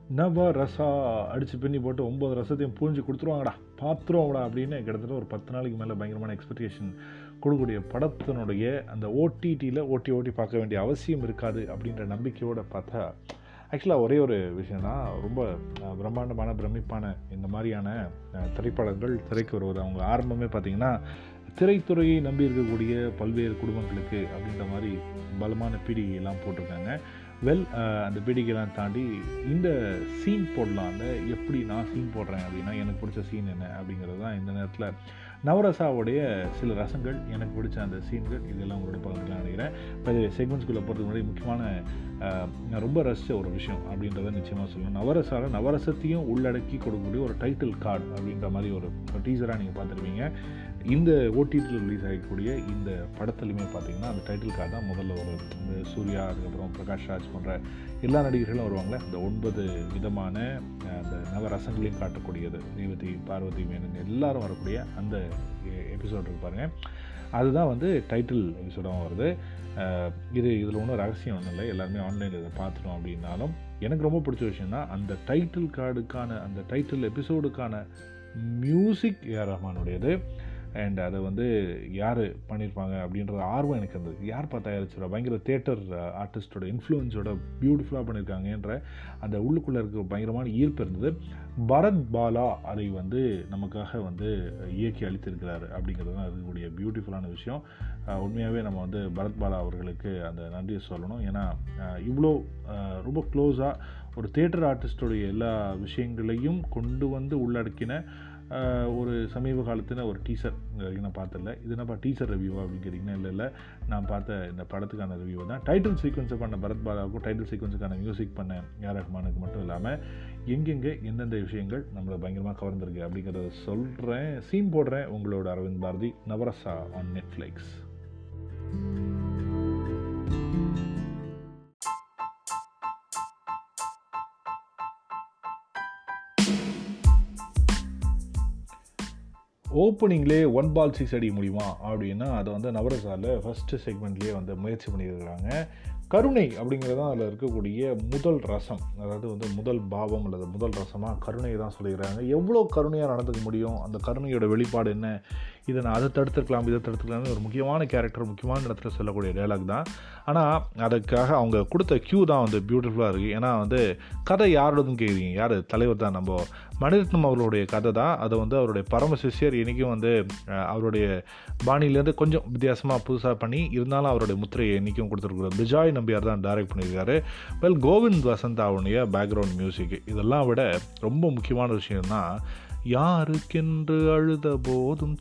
நவ ரசா அடித்து பின்னி போட்டு ஒம்பது ரசத்தையும் புழிஞ்சு கொடுத்துருவாங்கடா பார்த்துருவாங்கடா அப்படின்னு கிட்டத்தட்ட ஒரு பத்து நாளைக்கு மேலே பயங்கரமான எக்ஸ்பெக்டேஷன் கொடுக்கக்கூடிய படத்தினுடைய அந்த ஓடிடியில் ஓட்டி ஓட்டி பார்க்க வேண்டிய அவசியம் இருக்காது அப்படின்ற நம்பிக்கையோடு பார்த்தா ஆக்சுவலாக ஒரே ஒரு விஷயம்னா ரொம்ப அஹ், பிரம்மாண்டமான பிரமிப்பான இந்த மாதிரியான அஹ், திரைப்படங்கள் திரைக்கு வருவது அவங்க ஆரம்பமே பார்த்திங்கன்னா திரைத்துறையை நம்பி இருக்கக்கூடிய பல்வேறு குடும்பங்களுக்கு அப்படின்ற மாதிரி பலமான பீடிகையெல்லாம் போட்டிருக்காங்க வெல் அந்த பீடிகைலாம் தாண்டி இந்த சீன் போடலாம் அந்த எப்படி நான் சீன் போடுறேன் அப்படின்னா எனக்கு பிடிச்ச சீன் என்ன அப்படிங்கிறது தான் இந்த நேரத்தில் நவரசாவுடைய சில ரசங்கள் எனக்கு பிடிச்ச அந்த சீன்கள் இதெல்லாம் உங்களோட பகிர்ந்துக்கலாம் நினைக்கிறேன் இப்போ செக்மெண்ட்ஸ்குள்ளே போகிறதுக்கு முன்னாடி முக்கியமான அஹ், நான் ரொம்ப ரசித்த ஒரு விஷயம் அப்படின்றத நிச்சயமாக சொல்லணும் நவரசால நவரசத்தையும் உள்ளடக்கி கொடுக்கக்கூடிய ஒரு டைட்டில் கார்டு அப்படின்ற மாதிரி ஒரு டீசராக நீங்கள் பார்த்துருப்பீங்க இந்த ஓடிடியில் ரிலீஸ் ஆகக்கூடிய இந்த படத்துலையுமே பார்த்தீங்கன்னா அந்த டைட்டில் கார்டு தான் முதல்ல ஒரு இந்த சூர்யா அதுக்கப்புறம் பிரகாஷ் ராஜ் போன்ற எல்லா நடிகர்களும் வருவாங்களே அந்த ஒன்பது விதமான அஹ், அந்த நவரசங்களையும் காட்டக்கூடியது ரேவதி பார்வதி மேனன் எல்லாரும் வரக்கூடிய அந்த எபிசோட் இருக்கு பாருங்க அதுதான் வந்து டைட்டில் எபிசோடாகவும் வருது அஹ், இது இதில் ஒன்றும் ரகசியம் ஒன்றும் இல்லை எல்லாருமே ஆன்லைனில் இதை பார்த்துட்டோம் அப்படின்னாலும் எனக்கு ரொம்ப பிடிச்ச விஷயம்னா அந்த டைட்டில் கார்டுக்கான அந்த டைட்டில் எபிசோடுக்கான மியூசிக் ஏஆர் ரஹ்மானுடையது அண்ட் அதை வந்து யார் பண்ணியிருப்பாங்க அப்படின்ற ஆர்வம் எனக்கு இருந்தது யார் பார்த்தா தயாரிச்சிருவா பயங்கர தேட்டர் ஆர்டிஸ்டோட இன்ஃப்ளூயன்ஸோட பியூட்டிஃபுல்லாக பண்ணியிருக்காங்கன்ற அந்த உள்ளுக்குள்ளே இருக்க பயங்கரமான ஈர்ப்பு இருந்தது பரத் பாலா அதை வந்து நமக்காக வந்து இயக்கி அளித்திருக்கிறாரு அப்படிங்கிறது தான் இருக்கக்கூடிய பியூட்டிஃபுல்லான விஷயம் அஹ் உண்மையாகவே நம்ம வந்து பரத் பாலா அவர்களுக்கு அந்த நன்றியை சொல்லணும் ஏன்னா அஹ் இவ்வளோ அஹ் ரொம்ப க்ளோஸாக ஒரு தேட்டர் ஆர்டிஸ்டோடைய எல்லா விஷயங்களையும் கொண்டு வந்து உள்ளடக்கின அஹ் ஒரு சமீப காலத்தில் ஒரு டீசர் வரைக்கும் நான் பார்த்ததில்ல இது என்னப்பா டீசர் ரிவ்யூவா அப்படின்னு கேட்டிங்கன்னா இல்லை இல்லை நான் பார்த்த இந்த படத்துக்கான ரிவ்யூ தான் டைட்டில் சீக்வன்ஸை பண்ண பரத் பாலாவுக்கும் டைட்டில் சீக்வன்ஸுக்கான மியூசிக் பண்ண ஏஆர் ரஹ்மானுக்கு மட்டும் இல்லாமல் எங்கெங்கே எந்தெந்த விஷயங்கள் நம்மளை பயங்கரமாக கவர்ந்துருக்கு அப்படிங்கிறத சொல்கிறேன் சீன் போடுறேன் உங்களோட அரவிந்த் பாரதி நவரசா ஆன் நெட்ஃப்ளிக்ஸ் ஓப்பனிங்லேயே ஒன் பால் சிக்ஸ் அடிக்க முடியுமா அப்படின்னா அதை வந்து நவரசால ஃபஸ்ட்டு செக்மெண்ட்லேயே வந்து முயற்சி பண்ணியிருக்கிறாங்க கருணை அப்படிங்கிறது தான் அதில் இருக்கக்கூடிய முதல் ரசம் அதாவது வந்து முதல் பாவம் அல்லது முதல் ரசமாக கருணை தான் சொல்லிக்கிறாங்க எவ்வளோ கருணையாக நடந்துக்க முடியும் அந்த கருணையோட வெளிப்பாடு என்ன இதை நான் அதை தடுத்துருக்கலாம் இதை தடுத்துருக்கலாம்னு ஒரு முக்கியமான கேரக்டர் முக்கியமான இடத்துல சொல்லக்கூடிய டைலாக் தான் ஆனால் அதுக்காக அவங்க கொடுத்த க்யூ தான் வந்து பியூட்டிஃபுல்லாக இருக்குது ஏன்னா வந்து கதை யாரோடதுன்னு கேட்குறீங்க யார் தலைவர் தான் நம்ம மணிரத்னம் அவர்களுடைய கதை தான் அதை வந்து அவருடைய பரம சிஷ்யர் இன்றைக்கும் வந்து அஹ், அவருடைய பாணியிலேருந்து கொஞ்சம் வித்தியாசமாக புதுசாக பண்ணி இருந்தாலும் அவருடைய முத்திரையை இன்றைக்கும் கொடுத்துருக்குறாரு பிஜாய் நம்பியார் தான் டைரக்ட் பண்ணியிருக்காரு வெல் கோவிந்த் வசந்த் அவனுடைய பேக்ரவுண்ட் மியூசிக் இதெல்லாம் விட ரொம்ப முக்கியமான விஷயம்னா யாருக்கென்று அழுத போதும்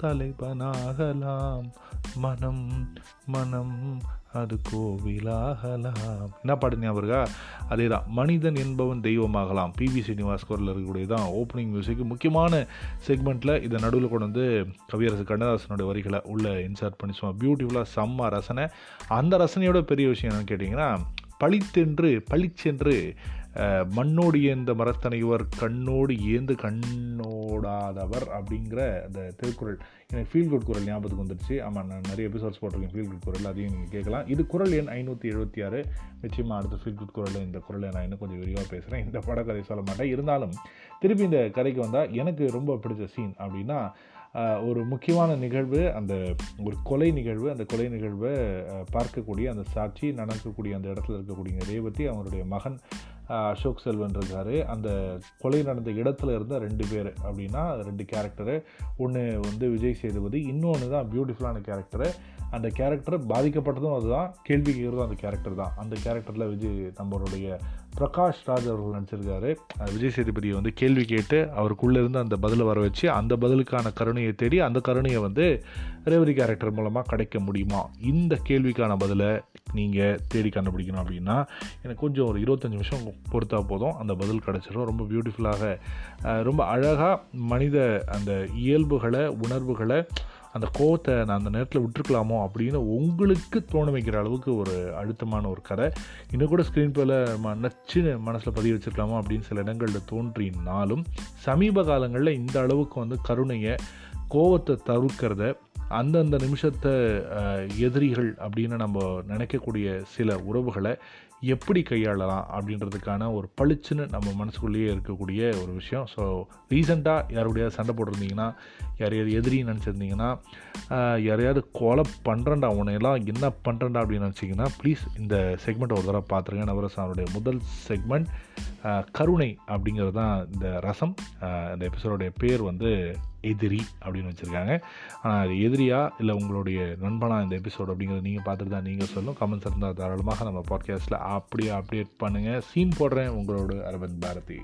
தலைவனாகலாம் மனம் மனம் அது கோவிலாகலாம் என்ன பாடு ஞாபகம் இருக்கா அதே தான் மனிதன் என்பவன் தெய்வமாகலாம் பிவி ஸ்ரீனிவாஸ் குரலில் இருக்கக்கூடிய தான் ஓப்பனிங் மியூசிக் முக்கியமான செக்மெண்ட்டில் இதை நடுவில் கொண்டு வந்து கவியரசு கண்ணதாசனுடைய வரிகளை உள்ளே இன்சர்ட் பண்ணி சும்மா பியூட்டிஃபுல்லாக செம்ம ரசனை அந்த ரசனையோட பெரிய விஷயம் என்னன்னு கேட்டிங்கன்னா பளித்தென்று பளிச்சென்று அஹ், மண்ணோடு ஏந்த மரத்தனைவர் கண்ணோடு ஏந்து கண்ணோடாதவர் அப்படிங்கிற அந்த திருக்குறள் எனக்கு ஃபீல் குட் குரல் ஞாபகத்துக்கு வந்துடுச்சு ஆமாம் நான் நிறைய எபிசோட்ஸ் போட்டிருக்கேன் ஃபீல் குட் குரல் அதையும் நீங்கள் கேட்கலாம் இது குரல் எண் ஐநூற்றி எழுபத்தி ஆறு நிச்சயமாக அடுத்த ஃபீல் குட் குரலில் இந்த குரலை நான் இன்னும் கொஞ்சம் விரிவாக பேசுகிறேன் இந்த படக்கதை சொல்ல மாட்டேன் இருந்தாலும் திருப்பி இந்த கதைக்கு வந்தால் எனக்கு ரொம்ப பிடிச்ச சீன் அப்படின்னா ஆஹ், ஒரு முக்கியமான நிகழ்வு அந்த ஒரு கொலை நிகழ்வு அந்த கொலை நிகழ்வை ஆஹ், பார்க்கக்கூடிய அந்த சாட்சி நடக்கக்கூடிய அந்த இடத்துல இருக்கக்கூடிய ரேவதி அவருடைய மகன் ஆஹ், அசோக் செல்வன் இருக்காரு அந்த கொலை நடந்த இடத்துல இருந்த ரெண்டு பேர் அப்படின்னா ரெண்டு கேரக்டரு ஒன்று வந்து விஜய் சேதுபதி இன்னொன்று தான் பியூட்டிஃபுல்லான கேரக்டரு அந்த கேரக்டர் பாதிக்கப்பட்டதும் அதுதான் கேள்வி கேட்குறதும் அந்த கேரக்டர் தான் அந்த கேரக்டரில் விஜய் நம்மளுடைய பிரகாஷ் ராஜ் அவர்கள் நடிச்சிருக்காரு அஹ் விஜய் சேதுபதியை வந்து கேள்வி கேட்டு அவருக்குள்ளே இருந்து அந்த பதிலை வர வச்சு அந்த பதிலுக்கான கருணையை தேடி அந்த கருணையை வந்து ரேவதி கேரக்டர் மூலமாக கிடைக்க முடியுமா இந்த கேள்விக்கான பதிலை நீங்கள் தேடி கண்டுபிடிக்கணும் அப்படின்னா எனக்கு கொஞ்சம் ஒரு இருபத்தஞ்சி நிமிஷம் பொறுத்தா போதும் அந்த பதில் கிடச்சிரும் ரொம்ப பியூட்டிஃபுல்லாக அஹ் ரொம்ப அழகாக மனித அந்த இயல்புகளை உணர்வுகளை அந்த கோவத்தை நான் அந்த நேரத்தில் விட்டுருக்கலாமோ அப்படின்னு உங்களுக்கு தோண வைக்கிற அளவுக்கு ஒரு அழுத்தமான ஒரு கதை இன்னும் கூட ஸ்க்ரீன் பிளேல நச்சுன்னு மனசில் பதிய வச்சிருக்கலாமோ அப்படின்னு சில இடங்களில் தோன்றினாலும் சமீப காலங்களில் இந்த அளவுக்கு வந்து கருணையை கோவத்தை தவிர்க்கிறத அந்தந்த நிமிஷத்தை அஹ், எதிரிகள் அப்படின்னு நம்ம நினைக்கக்கூடிய சில உறவுகளை எப்படி கையாளலாம் அப்படின்றதுக்கான ஒரு பளிச்சுன்னு நம்ம மனசுக்குள்ளேயே இருக்கக்கூடிய ஒரு விஷயம் ஸோ ரீசெண்டாக யாருடையாவது சண்டை போட்டிருந்தீங்கன்னா யாரையாவது எதிரின்னு நினச்சிருந்தீங்கன்னா ஆஹ், யாரையாவது கொலை பண்ணுறேன்டா உன்னையெல்லாம் என்ன பண்ணுறேன்டா அப்படின்னு நினச்சிங்கன்னா ப்ளீஸ் இந்த செக்மெண்ட் ஒரு தடவை பார்த்துருங்க நவரசானுடைய முதல் செக்மெண்ட் கருணை அப்படிங்கிறது தான் இந்த ரசம் ஆஹ், இந்த எபிசோடைய பேர் வந்து எதிரி அப்படின்னு வச்சுருக்காங்க ஆனால் அது எதிரியா இல்லை உங்களுடைய நண்பனா இந்த எபிசோட் அப்படிங்கிறத நீங்கள் பார்த்துட்டு தான் நீங்கள் சொல்லணும் கமெண்ட்ஸ் இருந்தால் தாராளமாக நம்ம பாட்காஸ்ட்டில் அப்படியே அப்டேட் பண்ணுங்கள் சீன் போடுறேன் உங்களோட அரவிந்த் பாரதி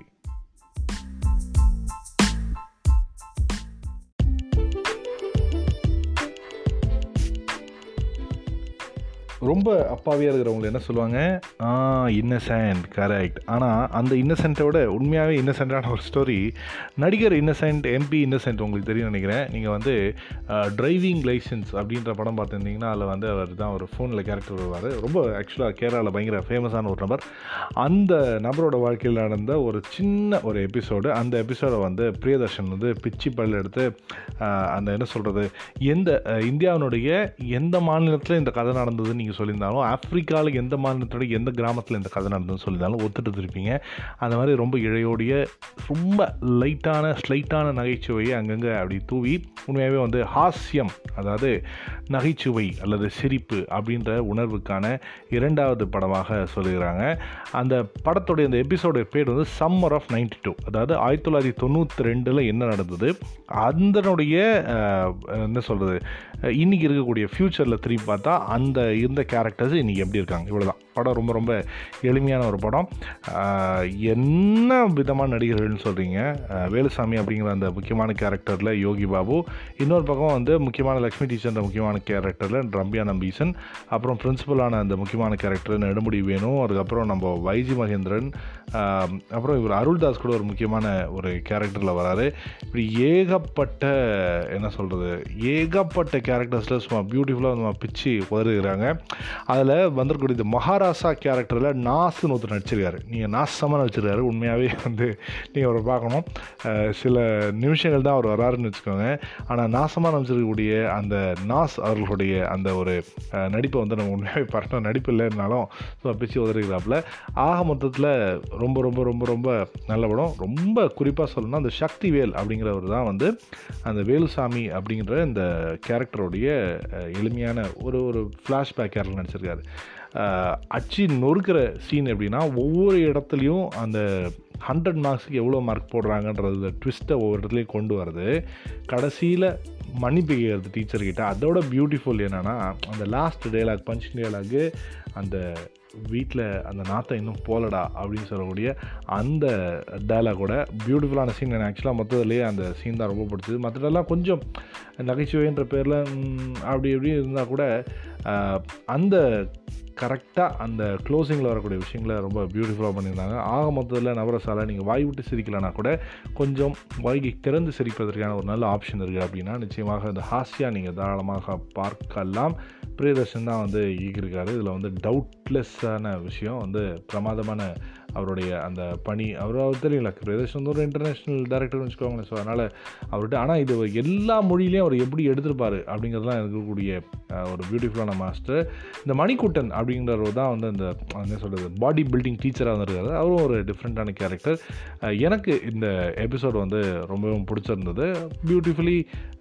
ரொம்ப அப்பாவியாக இருக்கிறவங்க என்ன சொல்லுவாங்க ஆ இன்னசென்ட் கரெக்ட் ஆனால் அந்த இன்னசென்ட்டோட உண்மையாகவே இன்னசென்ட்டான ஒரு ஸ்டோரி நடிகர் இன்னசென்ட் எம்பி இன்னசென்ட் உங்களுக்கு தெரியும் நினைக்கிறேன் நீங்கள் வந்து டிரைவிங் லைசன்ஸ் அப்படின்ற படம் பார்த்துருந்தீங்கன்னா அதில் வந்து அவர் தான் ஒரு ஃபோனில் கேரக்டர் வருவார் ரொம்ப ஆக்சுவலாக கேரளாவில் பயங்கர ஃபேமஸான ஒரு நபர் அந்த நபரோட வாழ்க்கையில் நடந்த ஒரு சின்ன ஒரு எபிசோடு அந்த எபிசோடை வந்து பிரியதர்ஷன் வந்து பிச்சி பல் எடுத்து ஆஹ், அந்த என்ன சொல்கிறது எந்த அஹ், இந்தியாவினுடைய எந்த மாநிலத்தில் இந்த கதை நடந்ததுன்னு நீங்கள் சொல்லியிருந்தாலும் ஆப்பிரிக்காவில் எந்த மாநிலத்தோட எந்த கிராமத்தில் இந்த கதை நடந்ததுன்னு சொல்லியிருந்தாலும் ஒத்துட்டு இருப்பீங்க அந்த மாதிரி ரொம்ப இழையோடைய ரொம்ப லைட்டான ஸ்லைட்டான நகைச்சுவையை அங்கங்கே அப்படி தூவி உண்மையாகவே வந்து ஹாஸ்யம் அதாவது நகைச்சுவை அல்லது சிரிப்பு அப்படின்ற உணர்வுக்கான இரண்டாவது படமாக சொல்லுகிறாங்க அந்த படத்துடைய அந்த எபிசோட பேர் வந்து சம்மர் ஆஃப் நைன்டி டூ அதாவது ஆயிரத்தி தொள்ளாயிரத்தி தொண்ணூற்றி ரெண்டில் என்ன நடந்தது அதனுடைய அஹ், என்ன சொல்கிறது இன்றைக்கி இருக்கக்கூடிய ஃப்யூச்சரில் திரும்பி பார்த்தா அந்த இருந்த கேரக்டர்ஸ் இன்றைக்கி எப்படி இருக்காங்க இவ்வளோதான் படம் ரொம்ப ரொம்ப எளிமையான ஒரு படம் அஹ், என்ன விதமான நடிகர்கள்னு சொல்கிறீங்க வேலுசாமி அப்படிங்கிற அந்த முக்கியமான கேரக்டரில் யோகி பாபு இன்னொரு பக்கம் வந்து முக்கியமான லக்ஷ்மி டீச்சர்ன்ற முக்கியமான கேரக்டரில் ரம்யா நம்பீசன் அப்புறம் பிரின்சிபலான அந்த முக்கியமான கேரக்டர் நெடுமுடி வேணும் அதுக்கப்புறம் நம்ம வைஜி மகேந்திரன் ஆஹ், அப்புறம் இவர் அருள்தாஸ் கூட ஒரு முக்கியமான ஒரு கேரக்டரில் வராரு இப்படி ஏகப்பட்ட என்ன சொல்கிறது ஏகப்பட்ட கேரக்டர்ஸில் சும்மா பியூட்டிஃபுல்லாக நம்ம பிச்சு உதறுகிறாங்க அதில் வந்திருக்கக்கூடிய இந்த மகாராசா கேரக்டரில் நாஸ்னு ஒருத்தர் நடிச்சிருக்காரு நீங்கள் நாசமாக நடிச்சிருக்காரு உண்மையாகவே வந்து நீங்கள் அவரை பார்க்கணும் அஹ், சில நிமிஷங்கள் தான் அவர் வராருன்னு வச்சுக்கோங்க ஆனால் நாசமாக நடிச்சிருக்கக்கூடிய அந்த நாஸ் அவர்களுடைய அந்த ஒரு அஹ், நடிப்பை வந்து நம்ம உண்மையாகவே பரட்டும் நடிப்பு இல்லைன்னாலும் ஸோ பிச்சு உதறுகிறாப்புல ஆக மொத்தத்தில் ரொம்ப ரொம்ப ரொம்ப ரொம்ப நல்ல படம் ரொம்ப குறிப்பாக சொல்லணும்னா அந்த சக்திவேல் அப்படிங்கிறவர் தான் வந்து அந்த வேலுசாமி அப்படிங்கிற இந்த கேரக்டருடைய அஹ், எளிமையான ஒரு ஒரு ஃப்ளாஷ்பேக் கேரக்டர் நடிச்சிருக்காரு அஹ், அச்சு நொறுக்கிற சீன் எப்படின்னா ஒவ்வொரு இடத்துலையும் அந்த ஹண்ட்ரட் மார்க்ஸுக்கு எவ்வளோ மார்க் போடுறாங்கன்றது ட்விஸ்ட்டை ஒவ்வொரு இடத்துலையும் கொண்டு வருது கடைசியில் மன்னிப்பு கேட்குறது டீச்சர்கிட்ட அதோட பியூட்டிஃபுல் என்னென்னா அந்த லாஸ்ட் டேலாக் பஞ்ச் டேலாக்கு அந்த வீட்டில் அந்த நாத்தை இன்னும் போலடா அப்படின்னு சொல்லக்கூடிய அந்த டயலாகோட பியூட்டிஃபுல்லான சீன் எனக்கு ஆக்சுவலாக மொத்தத்துலேயே அந்த சீன் தான் ரொம்ப பிடிச்சது மற்றதெல்லாம் கொஞ்சம் நகைச்சுவைன்ற பேரில் அப்படி இப்படி இருந்தால் கூட ஆஹ், அந்த கரெக்டாக அந்த க்ளோசிங்கில் வரக்கூடிய விஷயங்களை ரொம்ப பியூட்டிஃபுல்லாக பண்ணியிருந்தாங்க ஆக மொத்தத்தில் நவரசால நீங்கள் வாய் விட்டு சிரிக்கலைன்னா கூட கொஞ்சம் வாய்க்கு திறந்து சிரிப்பதற்கான ஒரு நல்ல ஆப்ஷன் இருக்குது அப்படின்னா நிச்சயமாக இந்த ஹாஸ்யா நீங்கள் தாராளமாக பார்க்கலாம் பிரியதர்ஷன் தான் வந்து ஈகிருக்காரு இதில் வந்து டவுட்லெஸ்ஸான விஷயம் வந்து பிரமாதமான அவருடைய அந்த பணி அவர் அவர் தெரியல பிரியதர்ஷன் வந்து ஒரு இன்டர்நேஷ்னல் டேரக்டர்னு வச்சுக்கோங்களேன் ஸோ அதனால் அவர்கிட்ட ஆனால் இது எல்லா மொழியிலையும் அவர் எப்படி எடுத்திருப்பார் அப்படிங்கிறதுலாம் இருக்கக்கூடிய அஹ், ஒரு பியூட்டிஃபுல்லான மாஸ்டர் இந்த மணிக்கூட்டன் அப்படிங்கிறவர் தான் வந்து அந்த என்ன சொல்கிறது பாடி பில்டிங் டீச்சராக வந்திருக்காரு அவரும் ஒரு டிஃப்ரெண்ட்டான கேரக்டர் எனக்கு இந்த எபிசோடு வந்து ரொம்பவும் பிடிச்சிருந்தது பியூட்டிஃபுல்லி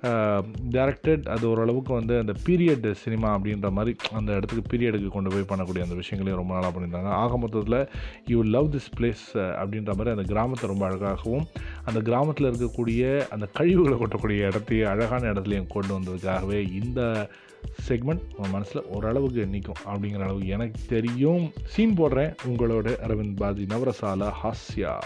டைரக்டட் அது ஓரளவுக்கு வந்து அந்த பீரியட் சினிமா அப்படின்ற மாதிரி அந்த இடத்துக்கு பீரியடுக்கு கொண்டு போய் பண்ணக்கூடிய அந்த விஷயங்களையும் ரொம்ப நாளாக பண்ணியிருந்தாங்க ஆக மொத்தத்தில் யூ லவ் திஸ் பிளேஸ் அப்படின்ற மாதிரி அந்த கிராமத்தை ரொம்ப அழகாகவும் அந்த கிராமத்தில் இருக்கக்கூடிய அந்த கழிவுகளை கொட்டக்கூடிய இடத்தையும் அழகான இடத்துலையும் கொண்டு வந்ததுக்காகவே இந்த செக்மெண்ட் உங்கள் மனசில் ஓரளவுக்கு நிற்கும் அப்படிங்கிற அளவுக்கு எனக்கு தெரியும் சீன் போடுறேன் உங்களோட அரவிந்த் பாதி நவரசாலா ஹாஸ்யா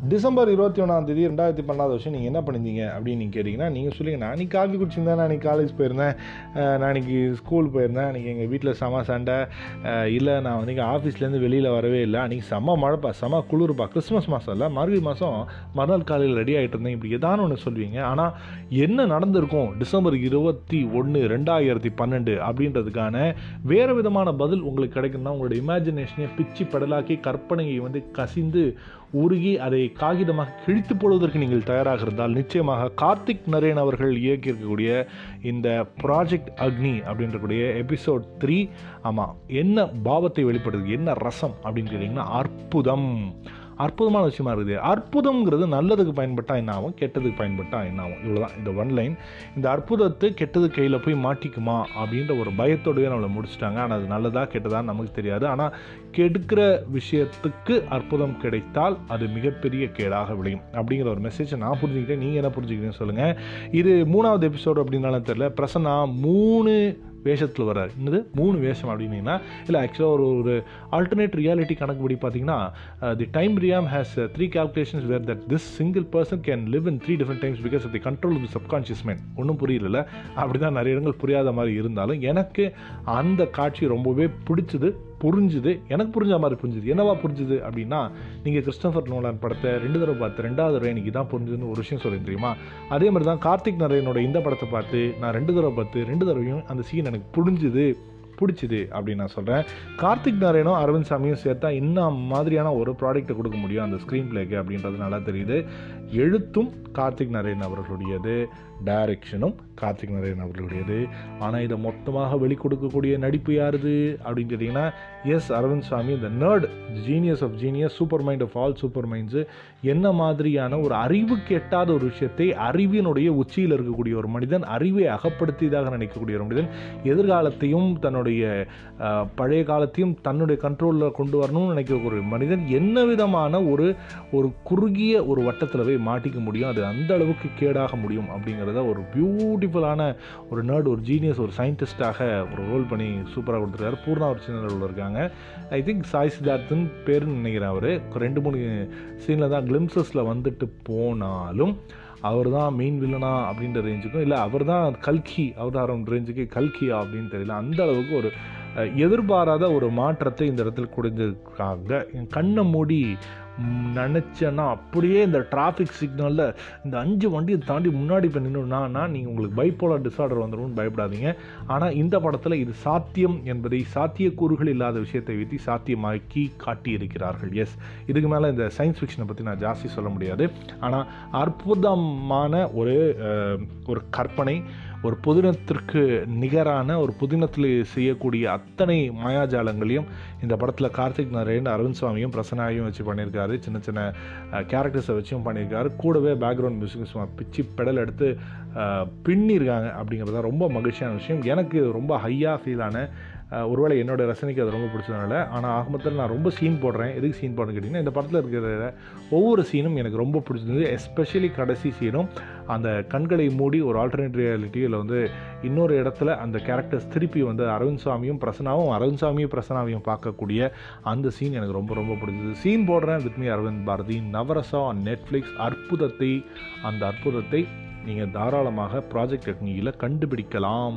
டிசம்பர் இருபத்தி ஒன்றாம் தேதி ரெண்டாயிரத்தி பன்னெண்டாவது வருஷம் நீங்கள் என்ன பண்ணியிருந்தீங்க அப்படின்னு நீங்கள் கேட்டிங்கன்னா நீங்கள் சொல்லுங்க நான் நீ காஃபி குடிச்சிருந்தேன் நான் இன்னைக்கு காலேஜ் போயிருந்தேன் அஹ் நான் இன்னைக்கு ஸ்கூல் போயிருந்தேன் அன்றைக்கி எங்கள் வீட்டில் செம சண்டை அஹ் இல்லை நான் வந்து ஆஃபீஸ்லேருந்து வெளியில் வரவே இல்லை அன்றைக்கி செம்ம மழைப்பா செம குளிர்ப்பா கிறிஸ்மஸ் மாதம் இல்லை மார்கழி மாதம் மறுநாள் காலையில் ரெடி ஆகிட்டு இருந்தேன் இப்படி ஏதான ஒன்று சொல்வீங்க ஆனால் என்ன நடந்திருக்கும் டிசம்பர் இருபத்தி ஒன்று ரெண்டாயிரத்தி பன்னெண்டு அப்படின்றதுக்கான வேறு விதமான பதில் உங்களுக்கு கிடைக்கும்னா உங்களோட இமேஜினேஷனை பிச்சு படலாக்கி கற்பனையை வந்து கசிந்து உருகி அதை காகிதமாக கிழித்து போடுவதற்கு நீங்கள் தயாராக இருந்தால் நிச்சயமாக கார்த்திக் நரேன் அவர்கள் இயக்கியிருக்கக்கூடிய இந்த ப்ராஜெக்ட் அக்னி அப்படின்றக்கூடிய எபிசோட் த்ரீ ஆமாம் என்ன பாவத்தை வெளிப்படுது என்ன ரசம் அப்படின்னு கேட்டிங்கன்னா அற்புதம் அற்புதமான விஷயமா இருக்குது அற்புதம்ங்கிறது நல்லதுக்கு பயன்பட்டால் என்ன ஆகும் கெட்டதுக்கு பயன்பட்டால் என்ன ஆகும் இவ்வளோதான் இந்த ஒன் லைன் இந்த அற்புதத்தை கெட்டது கையில் போய் மாட்டிக்குமா அப்படின்ற ஒரு பயத்தோடவே நம்மளை முடிச்சிட்டாங்க ஆனால் அது நல்லதா கெட்டதா நமக்கு தெரியாது ஆனால் கெடுக்கிற விஷயத்துக்கு அற்புதம் கிடைத்தால் அது மிகப்பெரிய கேடாக விளையும் அப்படிங்கிற ஒரு மெசேஜை நான் புரிஞ்சுக்கிட்டேன் நீங்கள் என்ன புரிஞ்சுக்கிறீங்கன்னு சொல்லுங்கள் இது மூணாவது எபிசோடு அப்படின்னாலும் தெரியல பிரசன்னா மூணு வேஷத்தில் வர்றாரு என்னது மூணு வேஷம் அப்படின்னீங்கன்னா இல்லை ஆக்சுவலாக ஒரு ஒரு ஆல்டர்னேட் ரியாலிட்டி கணக்குப்படி பார்த்தீங்கன்னா the time realm has three calculations where that this single person can live in three different times because of the control of the subconscious mind ஒன்றும் புரியல அப்படி தான் நிறைய இடங்கள் புரியாத மாதிரி இருந்தாலும் எனக்கு அந்த காட்சி ரொம்பவே பிடிச்சது புரிஞ்சுது எனக்கு புரிஞ்ச மாதிரி புரிஞ்சுது என்னவா புரிஞ்சுது அப்படின்னா நீங்கள் கிறிஸ்டோஃபர் நோலான் படத்தை ரெண்டு தடவை பார்த்து ரெண்டாவது தடவை எனக்கு இதான் புரிஞ்சுதுன்னு ஒரு விஷயம் சொல்லி தெரியுமா அதே மாதிரி தான் கார்த்திக் நரேனோட இந்த படத்தை பார்த்து நான் ரெண்டு தடவை பார்த்து ரெண்டு தடவையும் அந்த சீன் எனக்கு புரிஞ்சுது பிடிச்சிது அப்படின்னு நான் சொல்கிறேன் கார்த்திக் நாராயணும் அரவிந்த் சாமியும் சேர்த்தா இன்னும் மாதிரியான ஒரு ப்ராடக்ட்டை கொடுக்க முடியும் அந்த ஸ்க்ரீன் பிளேக்கு அப்படின்றது நல்லா தெரியுது எழுத்தும் கார்த்திக் நரேன் அவர்களுடையது டைரக்ஷனும் கார்த்திக் நரேன் அவர்களுடையது ஆனால் இதை மொத்தமாக வெளிக்கொடுக்கக்கூடிய நடிப்பு யாருது அப்படின்னு கேட்டிங்கன்னா எஸ் அரவிந்த் சாமி இந்த nerd genius of genius super mind of all super minds என்ன மாதிரியான ஒரு அறிவு கெட்டாத ஒரு விஷயத்தை அறிவினுடைய உச்சியில் இருக்கக்கூடிய ஒரு மனிதன் அறிவை அகப்படுத்தியதாக நினைக்கக்கூடிய ஒரு மனிதன் எதிர்காலத்தையும் தன்னுடைய அஹ், பழைய காலத்தையும் தன்னுடைய கண்ட்ரோலில் கொண்டு வரணும்னு நினைக்கிற ஒரு மனிதன் என்ன விதமான ஒரு ஒரு குறுகிய ஒரு வட்டத்தில் போய் மாட்டிக்க முடியும் அது அந்த அளவுக்கு கேடாக முடியும் அப்படிங்கிறத ஒரு பியூட்டிஃபுல்லான ஒரு நர்ட் ஒரு ஜீனியஸ் ஒரு சயின்டிஸ்டாக ஒரு ரோல் பண்ணி சூப்பராக கொடுத்துருக்காரு பூர்ணா ஒரு சின்ன ரோல் இருக்காங்க ஐ திங்க் சாய் சித்தார்த்தன் பேருன்னு நினைக்கிறேன் அவர் ரெண்டு மூணு சீனில் தான் கிளிம்சஸில் வந்துட்டு போனாலும் அவர் தான் மெயின் வில்லனா அப்படின்ற ரேஞ்சுக்கும் இல்லை அவர் தான் கல்கி அவதாரம் ரேஞ்சுக்கு கல்கியா அப்படின்னு தெரியல அந்த அளவுக்கு ஒரு அஹ், எதிர்பாராத ஒரு மாற்றத்தை இந்த இடத்துல கொடுத்துருக்காங்க என் கண்ணை மூடி ம், நினைச்சேன்னா அப்படியே இந்த டிராஃபிக் சிக்னலில் இந்த அஞ்சு வண்டியை தாண்டி முன்னாடி இப்போ நின்றுனா நீங்கள் உங்களுக்கு பைப்போலார் டிசார்டர் வந்துடும்னு பயப்படாதீங்க ஆனால் இந்த படத்தில் இது சாத்தியம் என்பதை சாத்தியக்கூறுகள் இல்லாத விஷயத்தை வைத்து சாத்தியமாக்கி காட்டியிருக்கிறார்கள் எஸ் இதுக்கு மேலே இந்த சயின்ஸ் ஃபிக்ஷனை பற்றி நான் ஜாஸ்தி சொல்ல முடியாது ஆனால் அற்புதமான ஒரு அஹ், ஒரு கற்பனை ஒரு புதினத்திற்கு நிகரான ஒரு புதினத்தில் செய்யக்கூடிய அத்தனை மாயாஜாலங்களையும் இந்த படத்தில் கார்த்திக் நரேன் அரவிந்த் சுவாமியும் பிரசனாயும் வச்சு பண்ணியிருக்காரு சின்ன சின்ன கேரக்டர்ஸை வச்சும் பண்ணியிருக்காரு கூடவே பேக்ரவுண்ட் மியூசிக் சும்மா பிச்சு பெடல் எடுத்து அஹ், பின்னிருக்காங்க அப்படிங்கிறது தான் ரொம்ப மகிழ்ச்சியான விஷயம் எனக்கு ரொம்ப ஹையாக ஃபீல் ஆன அஹ், ஒருவேளை என்னோட ரசனைக்கு அது ரொம்ப பிடிச்சதுனால ஆனால் ஆகமத்தில் நான் ரொம்ப சீன் போடுறேன் எதுக்கு சீன் போடுறேன்னு கேட்டிங்கன்னா இந்த படத்தில் இருக்கிற ஒவ்வொரு சீனும் எனக்கு ரொம்ப பிடிச்சிருந்தது எஸ்பெஷலி கடைசி சீனும் அந்த கண்களை மூடி ஒரு ஆல்டர்னேட் ரியாலிட்டியில் வந்து இன்னொரு இடத்துல அந்த கேரக்டர்ஸ் திருப்பி வந்து அரவிந்த் சுவாமியும் பிரசனாவும் அரவிந்த் சாமியும் பிரசனாவையும் பார்க்கக்கூடிய அந்த சீன் எனக்கு ரொம்ப ரொம்ப பிடிச்சது சீன் போடுறேன் with me Aravind Bharathi Navarasa on Netflix அற்புதத்தை அந்த அற்புதத்தை நீங்கள் தாராளமாக ப்ராஜெக்ட் டெக்னிக்கில் கண்டுபிடிக்கலாம்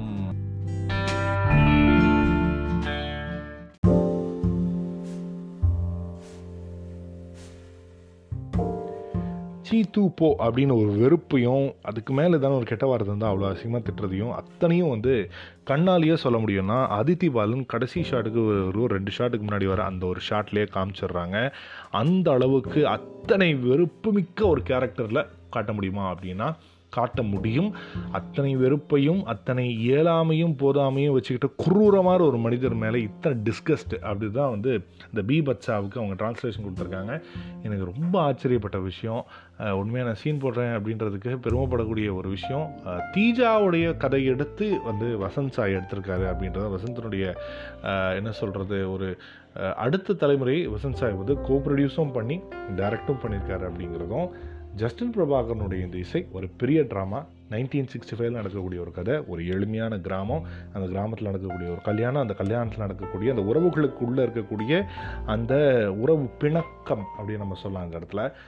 சீ தூ போ அப்படின்னு ஒரு வெறுப்பையும் அதுக்கு மேலே தானே ஒரு கெட்ட வார்த்தை இருந்தால் அவ்வளோ அசிங்கமாக திட்டுறதையும் அத்தனையும் வந்து கண்ணாலேயே சொல்ல முடியும்னா அதித்தி பாலன் கடைசி ஷாட்டுக்கு ஒரு ஒரு ரெண்டு ஷாட்டுக்கு முன்னாடி வர அந்த ஒரு ஷாட்லேயே காமிச்சிடுறாங்க அந்த அளவுக்கு அத்தனை வெறுப்புமிக்க ஒரு கேரக்டரில் காட்ட முடியுமா அப்படின்னா காட்ட முடியும் அத்தனை வெறுப்பையும் அத்தனை இயலாமையும் போதாமையும் வச்சுக்கிட்டு குரூரமான ஒரு மனிதர் மேலே இத்தனை டிஸ்கஸ்ட் அப்படி தான் வந்து இந்த பி பச்சாவுக்கு அவங்க டிரான்ஸ்லேஷன் கொடுத்துருக்காங்க எனக்கு ரொம்ப ஆச்சரியப்பட்ட விஷயம் அஹ், உண்மையா நான் சீன் போடுறேன் அப்படின்றதுக்கு பெருமைப்படக்கூடிய ஒரு விஷயம் அஹ், தீஜாவுடைய கதை எடுத்து வந்து வசந்த் சாய் எடுத்திருக்காரு அப்படின்றத வசந்தனுடைய அஹ், என்ன சொல்கிறது ஒரு அஹ், அடுத்த தலைமுறை வசந்த் சாய் வந்து கோ ப்ரொடியூஸும் பண்ணி டைரக்டும் பண்ணியிருக்காரு அப்படிங்கிறதும் ஜஸ்டின் பிரபாகரனுடைய இந்த இசை ஒரு பெரிய ட்ராமா நைன்டீன் சிக்ஸ்டி ஃபைவ்ல நடக்கக்கூடிய ஒரு கதை ஒரு எளிமையான கிராமம் அந்த கிராமத்தில் நடக்கக்கூடிய ஒரு கல்யாணம் அந்த கல்யாணத்தில் நடக்கக்கூடிய அந்த உறவுகளுக்குள்ளே இருக்கக்கூடிய அந்த உறவு பிணக்கம் அப்படின்னு நம்ம சொல்லலாம் அந்த இடத்துல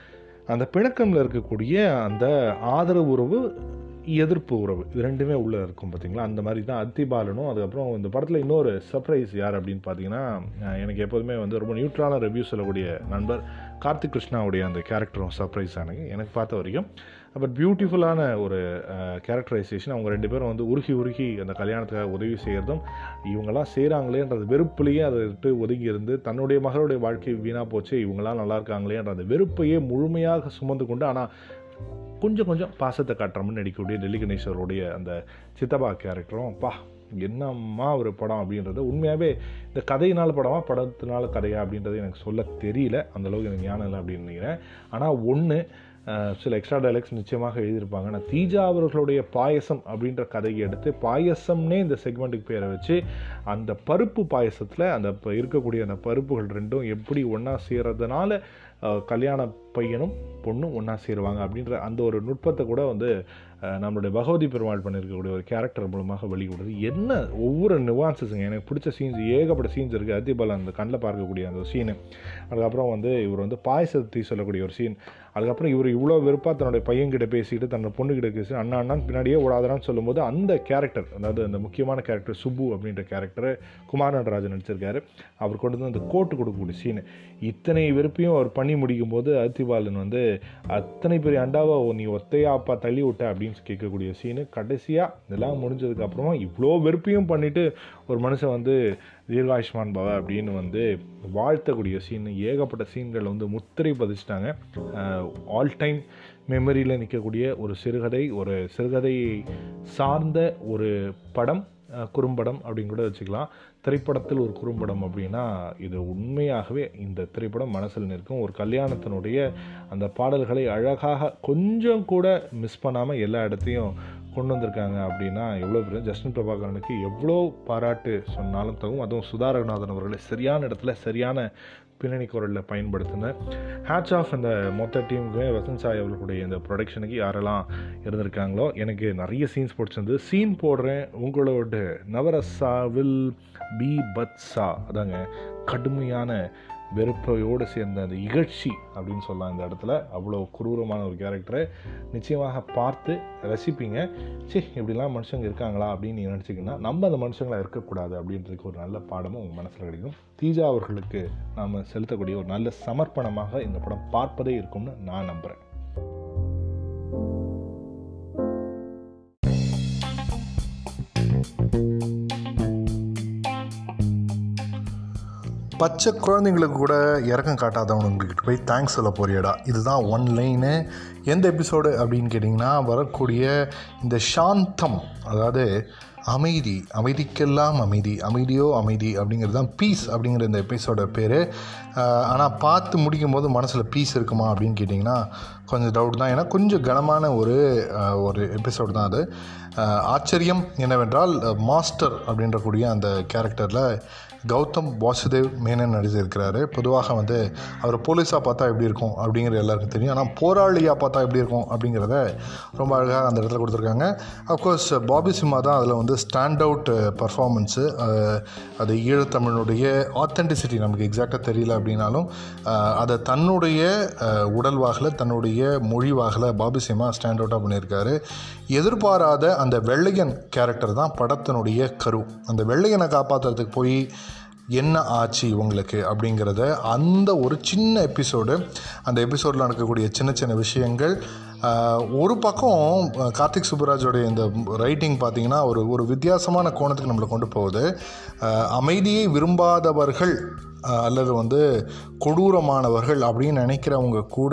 அந்த பிணக்கமில் இருக்கக்கூடிய அந்த ஆதரவு உறவு எதிர்ப்பு உறவு இது ரெண்டுமே உள்ளே இருக்கும் பார்த்தீங்களா அந்த மாதிரி தான் அத்திபாலனும் அதுக்கப்புறம் இந்த படத்தில் இன்னொரு சர்ப்ரைஸ் யார் அப்படின்னு பார்த்தீங்கன்னா அஹ், எனக்கு எப்போதுமே வந்து ரொம்ப நியூட்ரலான ரிவ்யூ சொல்லக்கூடிய நண்பர் கார்த்திக் கிருஷ்ணாவுடைய அந்த கேரக்டரும் சர்ப்ரைஸ் ஆனது எனக்கு பார்த்த வரைக்கும் பட் பியூட்டிஃபுல்லான ஒரு கேரக்டரைசேஷன் அவங்க ரெண்டு பேரும் வந்து உருகி உருகி அந்த கல்யாணத்துக்காக உதவி செய்கிறதும் இவங்கெல்லாம் செய்கிறாங்களேன்றது வெறுப்புலேயே அதை விட்டு ஒதுங்கி இருந்து தன்னுடைய மகளுடைய வாழ்க்கை வீணாக போச்சு இவங்களாம் நல்லா இருக்காங்களேன்ற அந்த வெறுப்பையே முழுமையாக சுமந்து கொண்டு ஆனால் கொஞ்சம் கொஞ்சம் பாசத்தை காட்டுறோம்னு நடிக்கக்கூடிய டெல்லி கணேஸ்வருடைய அந்த சித்தப்பா கேரக்டரும் பா என்னம்மா ஒரு படம் அப்படின்றது உண்மையாகவே இந்த கதையினால் படமா படத்தினால கதையா அப்படின்றது எனக்கு சொல்ல தெரியல அந்த அளவுக்கு எனக்கு ஞானம் இல்லை அப்படின்னு நினைக்கிறேன் ஆனால் ஒன்று சில எக்ஸ்ட்ரா டைலாக்ஸ் நிச்சயமாக எழுதியிருப்பாங்க ஆனால் தீஜா அவர்களுடைய பாயசம் அப்படின்ற கதையை எடுத்து பாயசம்னே இந்த செக்மெண்ட்டுக்கு பேரை வச்சு அந்த பருப்பு பாயசத்தில் அந்த ப- இருக்கக்கூடிய அந்த பருப்புகள் ரெண்டும் எப்படி ஒன்றா சேர்றதுனால அஹ், கல்யாண பையனும் பொண்ணும் ஒன்றா சேருவாங்க அப்படின்ற அந்த ஒரு நுட்பத்தை கூட வந்து அஹ், நம்மளுடைய பகவதி பெருமாள் பண்ணியிருக்கக்கூடிய ஒரு கேரக்டர் மூலமாக வெளியிடுறது என்ன ஒவ்வொரு நிவான்சஸுங்க எனக்கு பிடிச்ச சீன்ஸ் ஏகப்பட்ட சீன்ஸ் இருக்குது அதிபால் அந்த கண்ணில் பார்க்கக்கூடிய அந்த சீனு அதுக்கப்புறம் வந்து இவர் வந்து பாயசத்தை சொல்லக்கூடிய ஒரு சீன் அதுக்கப்புறம் இவர் இவ்வளோ வெறுப்பாக தன்னுடைய பையன்கிட்ட பேசிட்டு தன்னோட பொண்ணுகிட்ட பேசி அண்ணா அண்ணான்னு பின்னாடியே ஓடாதரான்னு சொல்லும்போது அந்த கேரக்டர் அதாவது அந்த முக்கியமான கேரக்டர் சுப்பு அப்படின்ற கேரக்டரை குமார் நடராஜன் நடிச்சிருக்காரு அவர் கொண்டு வந்து அந்த கோட்டு கொடுக்கக்கூடிய சீனு இத்தனை வெறுப்பையும் அவர் பண்ணி முடிக்கும் போது அதிபாலன் வந்து அத்தனை பெரிய அண்டாவை நீ ஒத்தையா அப்பா தள்ளி விட்ட அப்படின்னு கேட்கக்கூடிய சீனு கடைசியாக இதெல்லாம் முடிஞ்சதுக்கு அப்புறமா இவ்வளோ வெறுப்பையும் பண்ணிட்டு ஒரு மனுஷன் வந்து தீர்காயுஷ்மான் பவ அப்படின்னு வந்து வாழ்த்தக்கூடிய சீன் ஏகப்பட்ட சீன்கள் வந்து முத்திரை பதிச்சிட்டாங்க ஆல் டைம் மெமரியில் நிற்கக்கூடிய ஒரு சிறுகதை ஒரு சிறுகதையை சார்ந்த ஒரு படம் அஹ், குறும்படம் அப்படின்னு கூட வச்சுக்கலாம் திரைப்படத்தில் ஒரு குறும்படம் அப்படின்னா இது உண்மையாகவே இந்த திரைப்படம் மனசில் நிற்கும் ஒரு கல்யாணத்தினுடைய அந்த பாடல்களை அழகாக கொஞ்சம் கூட மிஸ் பண்ணாமல் எல்லா இடத்தையும் கொண்டு வந்திருக்காங்க அப்படின்னா எவ்வளோ பெரிய ஜஸ்டின் பிரபாகரனுக்கு எவ்வளோ பாராட்டு சொன்னாலும் தகும் அதுவும் சுதா ரகுநாதன் அவர்களை சரியான இடத்துல சரியான பின்னணி குரலில் பயன்படுத்தின ஹேட்ச் ஆஃப் இந்த மொத்த டீமுக்குமே வசந்த் சாய் அவர்களுடைய இந்த ப்ரொடக்ஷனுக்கு யாரெல்லாம் இருந்திருக்காங்களோ எனக்கு நிறைய சீன்ஸ் பிடிச்சிருந்து சீன் போடுறேன் உங்களோட நவரசாவில் பி பத்சா அதாங்க கடுமையான வெறுப்பையோடு சேர்ந்த அந்த இகழ்ச்சி அப்படின்னு சொல்லலாம் இந்த இடத்துல அவ்வளோ குரூரமான ஒரு கேரக்டரை நிச்சயமாக பார்த்து ரசிப்பீங்க சே இப்படிலாம் மனுஷங்க இருக்காங்களா அப்படின்னு நீங்கள் நினச்சிங்கன்னா நம்ம அந்த மனுஷங்களா இருக்கக்கூடாது அப்படின்றதுக்கு ஒரு நல்ல பாடமும் உங்கள் மனசில் கிடைக்கும் தீஜா அவர்களுக்கு நாம் செலுத்தக்கூடிய ஒரு நல்ல சமர்ப்பணமாக இந்த படம் பார்ப்பதே இருக்கும்னு நான் நம்புகிறேன் பச்சை குழந்தைங்களுக்கு கூட இறக்கம் காட்டாதவனுங்ககிட்ட போய் தேங்க்ஸ் சொல்ல போறியடா இதுதான் ஒன் லைனு எந்த எபிசோடு அப்படின்னு கேட்டிங்கன்னா வரக்கூடிய இந்த சாந்தம் அதாவது அமைதி அமைதிக்கெல்லாம் அமைதி அமைதியோ அமைதி அப்படிங்கிறது தான் பீஸ் அப்படிங்கிற இந்த எபிசோட பேர் ஆனால் பார்த்து முடிக்கும் போது மனசில் பீஸ் இருக்குமா அப்படின்னு கேட்டிங்கன்னா கொஞ்சம் டவுட் தான் ஏன்னா கொஞ்சம் கனமான ஒரு அஹ், ஒரு எபிசோடு தான் அது அஹ், ஆச்சரியம் என்னவென்றால் மாஸ்டர் அப்படின்ற கூடிய அந்த கேரக்டரில் கௌதம் வாசுதேவ் மேனன் நடிச்சிருக்கிறாரு பொதுவாக வந்து அவர் போலீஸாக பார்த்தா எப்படி இருக்கும் அப்படிங்கிறது எல்லாருக்கும் தெரியும் ஆனால் போராளியாக பார்த்தா எப்படி இருக்கும் அப்படிங்கிறத ரொம்ப அழகாக அந்த இடத்துல கொடுத்துருக்காங்க அஃப்கோர்ஸ் பாபி சிம்மா தான் அதில் வந்து ஸ்டாண்ட் அவுட் பர்ஃபார்மன்ஸு அது ஈழத்தமிழனுடைய ஆத்தென்டிசிட்டி நமக்கு எக்ஸாக்டாக தெரியல அப்படின்னாலும் அஹ், அதை தன்னுடைய அஹ், உடல் வாகில் தன்னுடைய மொழி வாகில் பாபி சிம்மா ஸ்டாண்ட் அவுட்டாக பண்ணியிருக்காரு எதிர்பாராத அந்த வெள்ளையன் கேரக்டர் தான் படத்தினுடைய கரு அந்த வெள்ளையனை காப்பாற்றுறதுக்கு போய் என்ன ஆச்சு இவங்களுக்கு அப்படிங்கிறத அந்த ஒரு சின்ன எபிசோடு அந்த எபிசோடில் நடக்கக்கூடிய சின்ன சின்ன விஷயங்கள் ஆஹ், ஒரு பக்கம் அஹ், கார்த்திக் சுப்புராஜோடைய இந்த ரைட்டிங் பார்த்தீங்கன்னா ஒரு ஒரு வித்தியாசமான கோணத்துக்கு நம்மளை கொண்டு போகுது ஆஹ், அமைதியை விரும்பாதவர்கள் ஆஹ், அல்லது வந்து கொடூரமானவர்கள் அப்படின்னு நினைக்கிறவங்க கூட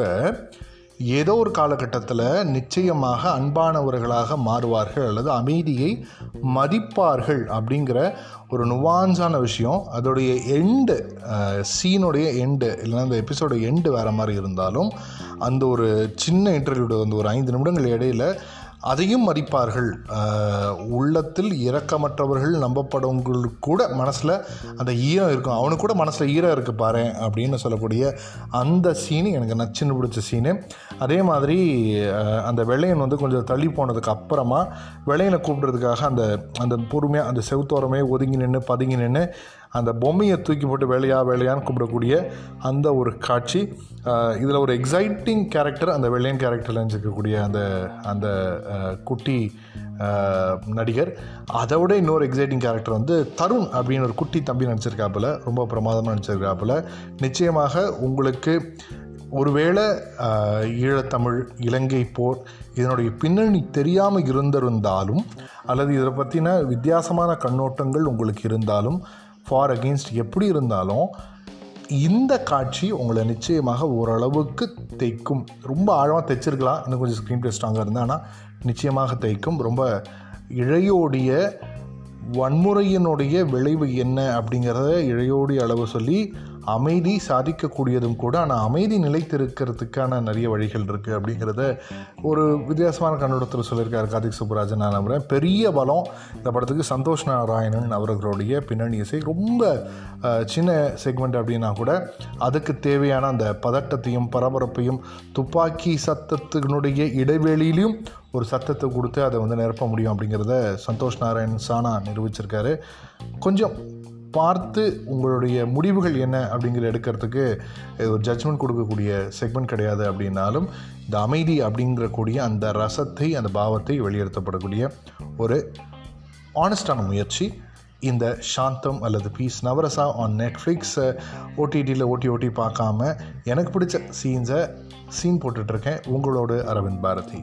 ஏதோ ஒரு காலகட்டத்தில் நிச்சயமாக அன்பானவர்களாக மாறுவார்கள் அல்லது அமைதியை மதிப்பார்கள் அப்படிங்கிற ஒரு நுவான்ஸான விஷயம் அதோடைய எண்டு சீனுடைய எண்டு இல்லைன்னா அந்த எபிசோட எண்டு வேறு மாதிரி இருந்தாலும் அந்த ஒரு சின்ன இன்டர்வியூட வந்து ஒரு ஐந்து நிமிடங்கள் இடையில அதையும் மதிப்பார்கள் ஆஹ், உள்ளத்தில் இரக்கமற்றவர்கள் நம்பப்படவங்களுக்கு கூட மனசில் அந்த ஈரம் இருக்கும் அவனுக்கு கூட மனசில் ஈரம் இருக்கு பாரு அப்படின்னு சொல்லக்கூடிய அந்த சீனு எனக்கு நச்சுன்னு பிடிச்ச சீனு அதே மாதிரி ஆஹ், அந்த வெள்ளையன் வந்து கொஞ்சம் தள்ளி போனதுக்கு அப்புறமா வெள்ளையனை கூப்பிடுறதுக்காக அந்த அந்த பொறுமையாக அந்த செவுத்தோரமே ஒதுங்கி நின்று பதுங்கி நின்று அந்த பொம்மையை தூக்கி போட்டு வேலையா வேலையான்னு கூப்பிடக்கூடிய அந்த ஒரு காட்சி இதில் ஒரு எக்ஸைட்டிங் கேரக்டர் அந்த வெள்ளையன் கேரக்டரில் இருக்கக்கூடிய அந்த அந்த அஹ், குட்டி அஹ், நடிகர் அதை விட இன்னொரு எக்ஸைட்டிங் கேரக்டர் வந்து தருண் அப்படின்னு ஒரு குட்டி தம்பி நடிச்சிருக்காப்புல ரொம்ப பிரமாதமாக நடிச்சிருக்காப்புல நிச்சயமாக உங்களுக்கு ஒருவேளை ஆஹ், ஈழத்தமிழ் இலங்கை போர் இதனுடைய பின்னணி தெரியாமல் இருந்திருந்தாலும் அல்லது இதை பற்றின வித்தியாசமான கண்ணோட்டங்கள் உங்களுக்கு இருந்தாலும் ஃபார் அகெயின்ஸ்ட் எப்படி இருந்தாலும் இந்த காட்சி உங்களை நிச்சயமாக ஓரளவுக்கு தைக்கும் ரொம்ப ஆழமாக தைச்சிருக்கலாம் இன்னும் கொஞ்சம் ஸ்க்ரீன் ப்ளே ஸ்ட்ராங்காக இருந்தால் ஆனால் நிச்சயமாக தைக்கும் ரொம்ப இழையோடைய வன்முறையினுடைய விளைவு என்ன அப்படிங்கிறத இழையோடி அளவு சொல்லி அமைதி சாதிக்கக்கூடியதும் கூட ஆனால் அமைதி நிலைத்திருக்கிறதுக்கான நிறைய வழிகள் இருக்குது அப்படிங்கிறத ஒரு வித்தியாசமான கண்ணோட்டத்தில் சொல்லியிருக்காரு கார்த்திக் சுப்புராஜன் நான் நம்புகிறேன் பெரிய பலம் இந்த படத்துக்கு சந்தோஷ் நாராயணன் அவர்களுடைய பின்னணி இசை ரொம்ப அஹ், சின்ன செக்மெண்ட் அப்படின்னா கூட அதுக்கு தேவையான அந்த பதட்டத்தையும் பரபரப்பையும் துப்பாக்கி சத்தத்தினுடைய இடைவெளியிலையும் ஒரு சத்தத்தை கொடுத்து அதை வந்து நிரப்ப முடியும் அப்படிங்கிறத சந்தோஷ் நாராயண் சானா நிரூபிச்சிருக்காரு கொஞ்சம் பார்த்து உங்களுடைய முடிவுகள் என்ன அப்படிங்கிற எடுக்கிறதுக்கு இது ஒரு ஜட்ஜ்மெண்ட் கொடுக்கக்கூடிய செக்மெண்ட் கிடையாது அப்படின்னாலும் இந்த அமைதி அப்படிங்கிறக்கூடிய அந்த ரசத்தை அந்த பாவத்தை வெளியெடுத்தப்படக்கூடிய ஒரு ஆனஸ்டான முயற்சி இந்த சாந்தம் அல்லது பீஸ் நவரசா ஆன் நெட்ஃப்ளிக்ஸ் ஓடிடியில் ஓட்டி ஓட்டி பார்க்காம எனக்கு பிடிச்ச சீன்ஸை சீன் போட்டுட்ருக்கேன் உங்களோட அரவிந்த் பாரதி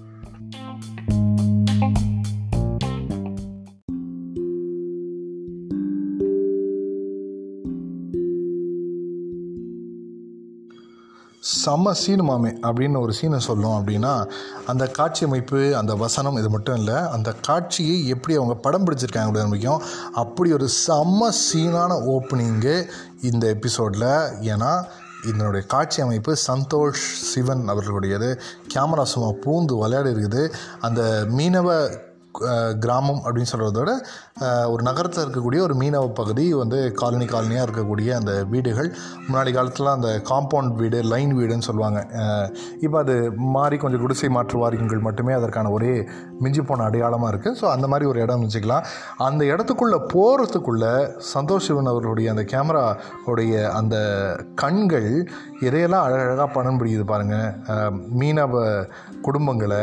செம்ம சீனு மாமே அப்படின்னு ஒரு சீனை சொல்லணும் அப்படின்னா அந்த காட்சி அமைப்பு அந்த வசனம் இது மட்டும் இல்லை அந்த காட்சியை எப்படி அவங்க படம் பிடிச்சிருக்காங்க அப்படின்னு முக்கியம் அப்படி ஒரு செம்ம சீனான ஓப்பனிங்கு இந்த எபிசோடில் ஏன்னா இதனுடைய காட்சி அமைப்பு சந்தோஷ் சிவன் அவர்களுடையது கேமரா சும்மா பூந்து விளையாடி இருக்குது அந்த மீனவ அஹ், கிராமம் அப்படின்னு சொல்கிறத விட அஹ், ஒரு நகரத்தில் இருக்கக்கூடிய ஒரு மீனவ பகுதி வந்து காலனி காலனியாக இருக்கக்கூடிய அந்த வீடுகள் முன்னாடி காலத்தில் அந்த காம்பவுண்ட் வீடு லைன் வீடுன்னு சொல்லுவாங்க இப்போ அது மாறி கொஞ்சம் குடிசை மாற்று வாரியங்கள் மட்டுமே அதற்கான ஒரே மிஞ்சி போன அடையாளமாக இருக்குது ஸோ அந்த மாதிரி ஒரு இடம் வச்சுக்கலாம் அந்த இடத்துக்குள்ளே போகிறதுக்குள்ளே சந்தோஷ் சிவன் அவர்களுடைய அந்த கேமரா உடைய அந்த கண்கள் இதையெல்லாம் அழகழகாக படம் பிடிக்குது பாருங்கள் மீனவ குடும்பங்களை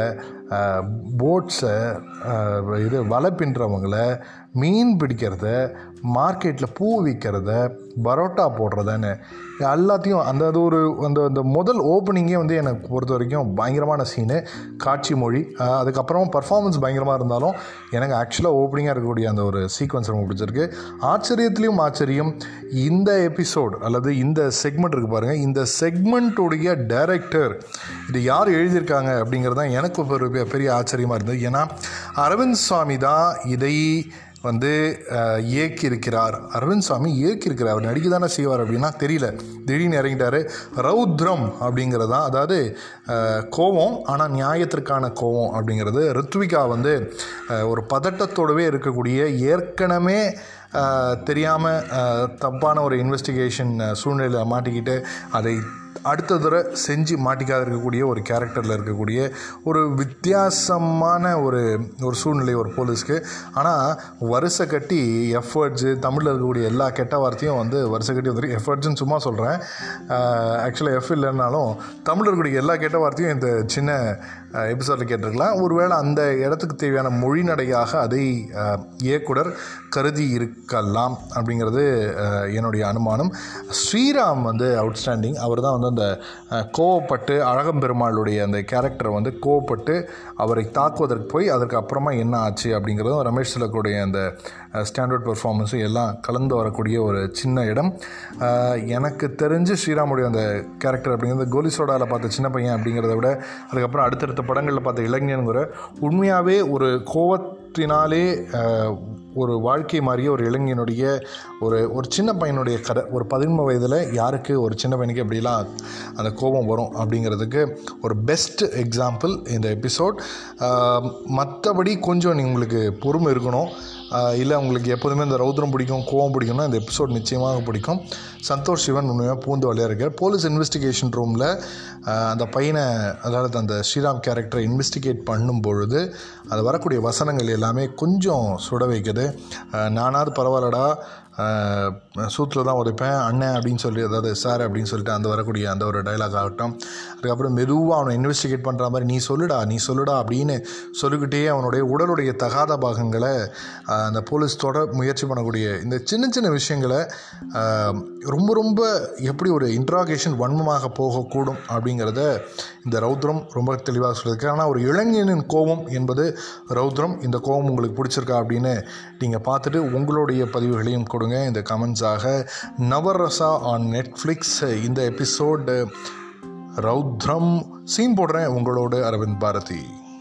போட்ஸை இது வலை பின்னுறவங்களை மீன் பிடிக்கிறத மார்க்கெட்டில் பூ விற்கிறத பரோட்டா போடுறதன்னு எல்லாத்தையும் அந்த அது ஒரு அந்த அந்த முதல் ஓப்பனிங்கே வந்து எனக்கு பொறுத்த வரைக்கும் பயங்கரமான சீனு காட்சி மொழி அஹ், அதுக்கப்புறம் பர்ஃபார்மன்ஸ் பயங்கரமாக இருந்தாலும் எனக்கு ஆக்சுவலாக ஓப்பனிங்காக இருக்கக்கூடிய அந்த ஒரு சீக்வன்ஸ் ரொம்ப பிடிச்சிருக்கு ஆச்சரியத்துலேயும் ஆச்சரியம் இந்த எபிசோட் அல்லது இந்த செக்மெண்ட் இருக்குது பாருங்கள் இந்த செக்மெண்ட்டுடைய டைரக்டர் இது யார் எழுதியிருக்காங்க அப்படிங்கிறது தான் எனக்கு ஒரு பெரிய- பெரிய ஆச்சரியமாக இருந்தது ஏன்னா அரவிந்த் சுவாமி தான் இதை வந்து அஹ், இயக்கியிருக்கிறார் அரவிந்த் சுவாமி இயக்கியிருக்கிறார் அவர் நடிக்க தானே செய்வார் அப்படின்னா தெரியல திடீர்னு இறங்கிட்டாரு ரௌத்ரம் அப்படிங்கிறது தான் அதாவது அஹ், கோவம் ஆனால் நியாயத்திற்கான கோவம் அப்படிங்கிறது ரித்விகா வந்து அஹ், ஒரு பதட்டத்தோடவே இருக்கக்கூடிய ஏற்கனவே தெரியாமல் தப்பான ஒரு இன்வெஸ்டிகேஷன் சூழ்நிலையில் மாட்டிக்கிட்டு அதை அடுத்த தடவை செஞ்சு மாட்டிக்காத இருக்கக்கூடிய ஒரு கேரக்டரில் இருக்கக்கூடிய ஒரு வித்தியாசமான ஒரு ஒரு சூழ்நிலை ஒரு போலீஸ்க்கு ஆனால் வருஷ கட்டி எஃபர்ட்ஸு தமிழில் இருக்கக்கூடிய எல்லா கெட்ட வார்த்தையும் வந்து வருஷ கட்டி வந்துருக்கு எஃபர்ட்ஸ்னு சும்மா சொல்கிறேன் ஆக்சுவலாக எஃப் இல்லைன்னாலும் தமிழில் இருக்கக்கூடிய எல்லா கெட்ட வார்த்தையும் இந்த சின்ன எபிசோடில் கேட்டிருக்கலாம் ஒருவேளை அந்த இடத்துக்கு தேவையான மொழிநடையாக அதை அஹ், இயக்குனர் கருதி இருக்கலாம் அப்படிங்கிறது அஹ், என்னுடைய அனுமானம் ஸ்ரீராம் வந்து அவுட்ஸ்டாண்டிங் அவர் தான் வந்து அந்த அஹ், கோவப்பட்டு அழகம்பெருமாளுடைய அந்த கேரக்டரை வந்து கோவப்பட்டு அவரை தாக்குவதற்கு போய் அதற்கு அப்புறமா என்ன ஆச்சு அப்படிங்கிறதும் ரமேஷ் திலக்குடைய அந்த ஸ்டாண்டர்ட் பெர்ஃபார்மன்ஸும் எல்லாம் கலந்து வரக்கூடிய ஒரு சின்ன இடம் அஹ், எனக்கு தெரிஞ்சு ஸ்ரீராமுடைய அந்த கேரக்டர் அப்படிங்கிறது கோலி சோடாவில் பார்த்த சின்ன பையன் அப்படிங்கிறத விட அதுக்கப்புறம் அடுத்தடுத்த படங்களில் பார்த்த இளைஞனுங்கிற உண்மையாகவே ஒரு கோவத்தினாலே அஹ், ஒரு வாழ்க்கை மாறிய ஒரு இளைஞனுடைய ஒரு ஒரு சின்ன பையனுடைய கதை ஒரு பதினொன்று வயதில் யாருக்கு ஒரு சின்ன பையனுக்கு எப்படிலாம் அந்த கோபம் வரும் அப்படிங்கிறதுக்கு ஒரு பெஸ்ட் எக்ஸாம்பிள் இந்த எபிசோட் மற்றபடி கொஞ்சம் நீ உங்களுக்கு பொறுமை இருக்கணும் இல்லை உங்களுக்கு எப்போதுமே இந்த ரௌத்ரம் பிடிக்கும் கோவம் பிடிக்கும்னா இந்த எபிசோட் நிச்சயமாக பிடிக்கும் சந்தோஷ் சிவன் உண்மையாக பூந்து வழியாக இருக்கார் போலீஸ் இன்வெஸ்டிகேஷன் ரூமில் அந்த பையனை அதாவது அந்த ஸ்ரீராம் கேரக்டரை இன்வெஸ்டிகேட் பண்ணும் பொழுது அது வரக்கூடிய வசனங்கள் எல்லாமே கொஞ்சம் சுட வைக்குது கிடையாது அஹ், நானாவது பரவாயில்லடா சூத்தில் தான் உதைப்பேன் அண்ணன் அப்படின்னு சொல்லி அதாவது சார் அப்படின்னு சொல்லிட்டு அந்த வரக்கூடிய அந்த ஒரு டைலாக் ஆகட்டும் அதுக்கப்புறம் மெதுவாக அவனை இன்வெஸ்டிகேட் பண்ணுற மாதிரி நீ சொல்லுடா நீ சொல்லுடா அப்படின்னு சொல்லிக்கிட்டே அவனுடைய உடலுடைய தகாத பாகங்களை அஹ், அந்த போலீஸ் தொட முயற்சி பண்ணக்கூடிய இந்த சின்ன சின்ன விஷயங்களை அஹ், ரொம்ப ரொம்ப எப்படி ஒரு இன்ட்ராகேஷன் வன்மமாக போகக்கூடும் அப்படிங்கிறத இந்த ரௌத்ரம் ரொம்ப தெளிவாக சொல்லியிருக்கு ஆனால் ஒரு இளைஞனின் கோபம் என்பது ரௌத்ரம் இந்த கோபம் உங்களுக்கு பிடிச்சிருக்கா அப்படின்னு நீங்கள் பார்த்துட்டு உங்களுடைய பதிவுகளையும் கொடுங்க இந்த கமெண்ட்ஸாக நவரசா ஆன் நெட்ஃப்ளிக்ஸ் இந்த எபிசோடு ரௌத்ரம் சீன் போடுறேன் உங்களோட அரவிந்த் பாரதி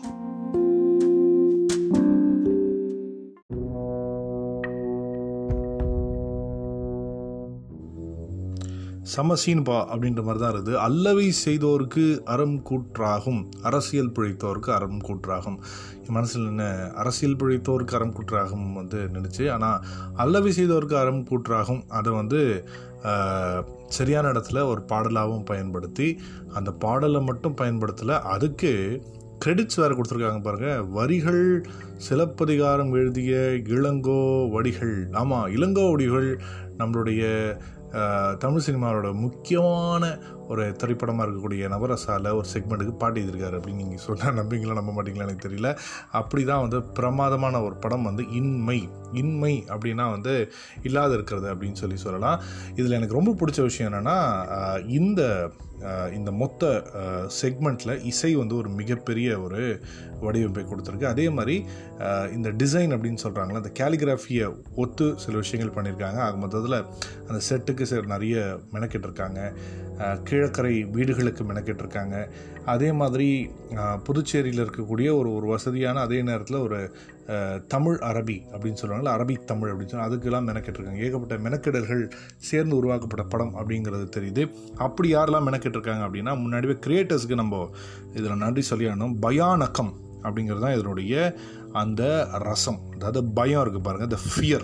சமசீன்பா அப்படின்ற மாதிரி தான் இருக்குது அல்லவை செய்தோருக்கு அறம் கூற்றாகும் அரசியல் பிழைத்தோருக்கு அறம் கூற்றாகும் என் மனசில் என்ன அரசியல் பிழைத்தோருக்கு அறம் கூற்றாகும் வந்து நினச்சி ஆனால் அல்லவை செய்தோருக்கு அறம் கூற்றாகும் அதை வந்து ஆஹ், சரியான இடத்துல ஒரு பாடலாகவும் பயன்படுத்தி அந்த பாடலை மட்டும் பயன்படுத்தலை அதுக்கு கிரெடிட்ஸ் வேறு கொடுத்துருக்காங்க பாருங்கள் வரிகள் சிலப்பதிகாரம் எழுதிய இளங்கோ வடிகள் ஆமாம் இளங்கோ வடிகள் நம்மளுடைய ஆஹ், தமிழ் சினிமாவோட முக்கியமான ஒரு திரைப்படமாக இருக்கக்கூடிய நவரசால ஒரு செக்மெண்ட்டுக்கு பாட்டு எழுதியிருக்காரு அப்படின்னு நீங்கள் சொன்னால் நம்பிங்களா நம்ப மாட்டீங்களா எனக்கு தெரியல அப்படி தான் வந்து பிரமாதமான ஒரு படம் வந்து இன்மை இன்மை அப்படின்னா வந்து இல்லாத இருக்கிறது அப்படின்னு சொல்லி சொல்லலாம் இதில் எனக்கு ரொம்ப பிடிச்ச விஷயம் என்னென்னா இந்த ஆஹ், இந்த மொத்த செக்மெண்ட்டில் இசை வந்து ஒரு மிகப்பெரிய ஒரு வடிவமைப்பை கொடுத்துருக்கு அதே மாதிரி ஆஹ், இந்த டிசைன் அப்படின்னு சொல்கிறாங்களா அந்த கேலிகிராஃபியை ஒத்து சில விஷயங்கள் பண்ணியிருக்காங்க ஆக மொத்தத்தில் அந்த செட்டுக்கு சில நிறைய மெனக்கிட்டிருக்காங்க ஆஹ், கீழக்கரை வீடுகளுக்கு மெனக்கிட்டிருக்காங்க அதே மாதிரி ஆஹ், புதுச்சேரியில் இருக்கக்கூடிய ஒரு ஒரு வசதியான அதே நேரத்தில் ஒரு ஆஹ், தமிழ் அரபி அப்படின்னு சொல்லுவாங்கல்ல அரபி தமிழ் அப்படின்னு சொல்லி அதுக்கெல்லாம் மெனக்கிட்டிருக்காங்க ஏகப்பட்ட மெனக்கெடல்கள் சேர்ந்து உருவாக்கப்பட்ட படம் அப்படிங்கிறது தெரியுது அப்படி யாரெல்லாம் மெனக்கிட்டிருக்காங்க அப்படின்னா முன்னாடியே கிரியேட்டர்ஸ்க்கு நம்ம இதில் நன்றி சொல்லியானோம் பயானகம் அப்படிங்கிறது தான் இதனுடைய அந்த ரசம் அதாவது பயம் இருக்குது பாருங்கள் இந்த ஃபியர்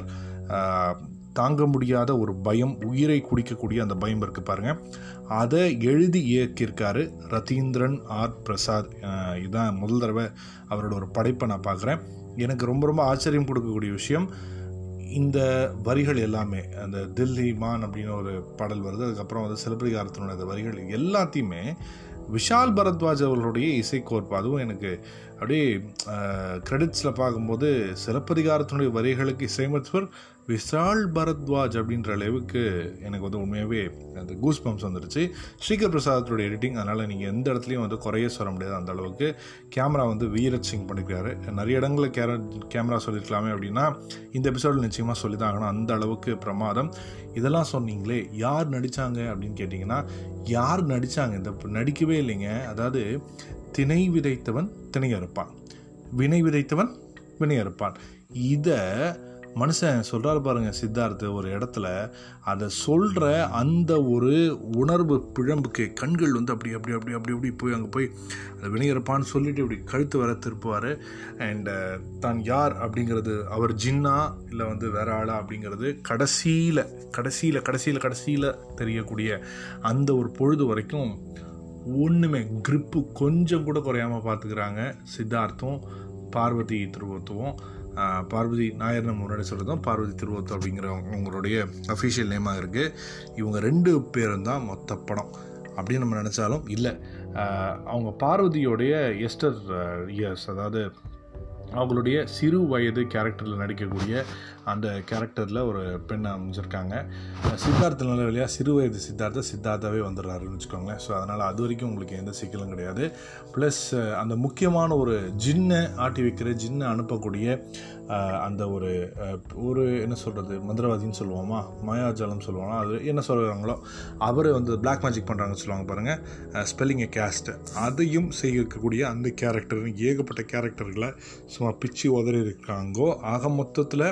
தாங்க முடியாத ஒரு பயம் உயிரை குடிக்கக்கூடிய அந்த பயம் இருக்குது பாருங்கள் அதை எழுதி இயக்கியிருக்காரு ரதீந்திரன் ஆர் பிரசாத் அஹ் இதுதான் முதல் தடவை அவரோட ஒரு படைப்பை நான் பார்க்குறேன் எனக்கு ரொம்ப ரொம்ப ஆச்சரியம் கொடுக்கக்கூடிய விஷயம் இந்த வரிகள் எல்லாமே அந்த தில்லி மான் அப்படின்னு ஒரு பாடல் வருது அதுக்கப்புறம் வந்து சிலப்பதிகாரத்தினுடைய அந்த வரிகள் எல்லாத்தையுமே விஷால் பரத்வாஜ் அவர்களுடைய இசைக்கோர்ப்பு அதுவும் எனக்கு அப்படியே கிரெடிட்ஸில் பார்க்கும்போது சிலப்பதிகாரத்தினுடைய வரிகளுக்கு இசையமைத்தவர் விஷால் பரத்வாஜ் அப்படின்ற அளவுக்கு எனக்கு வந்து உண்மையாகவே அந்த கூஸ் பம்ப்ஸ் வந்துருச்சு ஸ்ரீகர் பிரசாதத்தோட எடிட்டிங் அதனால் நீங்கள் எந்த இடத்துலையும் வந்து குறைய சொல்ல முடியாது அந்த அளவுக்கு கேமரா வந்து வீரத் சிங் பண்ணிக்கிறாரு நிறைய இடங்களில் கேர கேமரா சொல்லியிருக்கலாமே அப்படின்னா இந்த எபிசோடில் நிச்சயமாக சொல்லி தான் ஆகணும் அந்த அளவுக்கு பிரமாதம் இதெல்லாம் சொன்னீங்களே யார் நடித்தாங்க அப்படின்னு கேட்டிங்கன்னா யார் நடித்தாங்க இந்த நடிக்கவே இல்லைங்க அதாவது திணை விதைத்தவன் திணை அறுப்பான் வினை விதைத்தவன் வினை அறுப்பான் இதை மனுஷன் சொல்கிறாரு பாருங்க சித்தார்த்து ஒரு இடத்துல அதை சொல்கிற அந்த ஒரு உணர்வு பிழம்புக்கு கண்கள் வந்து அப்படி அப்படி அப்படி அப்படி அப்படி போய் அங்கே போய் அதை வினையறப்பான்னு சொல்லிட்டு இப்படி கழுத்து வர திருப்புவார் அண்ட் தான் யார் அப்படிங்கிறது அவர் ஜின்னா இல்லை வந்து வேற ஆளா அப்படிங்கிறது கடைசியில் கடைசியில் கடைசியில் கடைசியில் தெரியக்கூடிய அந்த ஒரு பொழுது வரைக்கும் ஒன்றுமே grip கொஞ்சம் கூட குறையாமல் பார்த்துக்கிறாங்க சித்தார்த்தும் பார்வதி திருவத்துவும் ஆஹ், பார்வதி நாயர் நம்ம முன்னாடி சொல்கிறதும் பார்வதி திருவத்து அப்படிங்கிற அவங்களுடைய அஃபிஷியல் நேமாக இருக்குது இவங்க ரெண்டு பேரும் தான் மொத்த படம் அப்படின்னு நம்ம நினச்சாலும் இல்லை ஆஹ், அவங்க பார்வதியோடைய எஸ்டர் இயர்ஸ் அதாவது அவங்களுடைய சிறு வயது கேரக்டரில் நடிக்கக்கூடிய அந்த கேரக்டரில் ஒரு பெண்ணை அமைஞ்சிருக்காங்க சித்தார்த்த நல்ல வழியாக சிறு வயது சித்தார்த்த சித்தார்த்தாவே வந்துடுறாருன்னு வச்சுக்கோங்களேன் ஸோ அதனால் அது வரைக்கும் உங்களுக்கு எந்த சிக்கலும் கிடையாது ப்ளஸ் அந்த முக்கியமான ஒரு ஜின்னை ஆட்டி வைக்கிற ஜின்னை அனுப்பக்கூடிய அஹ், அந்த ஒரு அஹ், ஒரு என்ன சொல்கிறது மந்திரவாதின்னு சொல்லுவோமா மாயாஜாலம் சொல்லுவோமா அது என்ன சொல்கிறாங்களோ அவர் வந்து பிளாக் மேஜிக் பண்ணுறாங்கன்னு சொல்லுவாங்க பாருங்கள் ஸ்பெல்லிங் எ கேஸ்ட் அதையும் செய்யக்கூடிய அந்த கேரக்டர் ஏகப்பட்ட கேரக்டர்களை சும்மா பிச்சு உதறி இருக்காங்கோ ஆக மொத்தத்தில்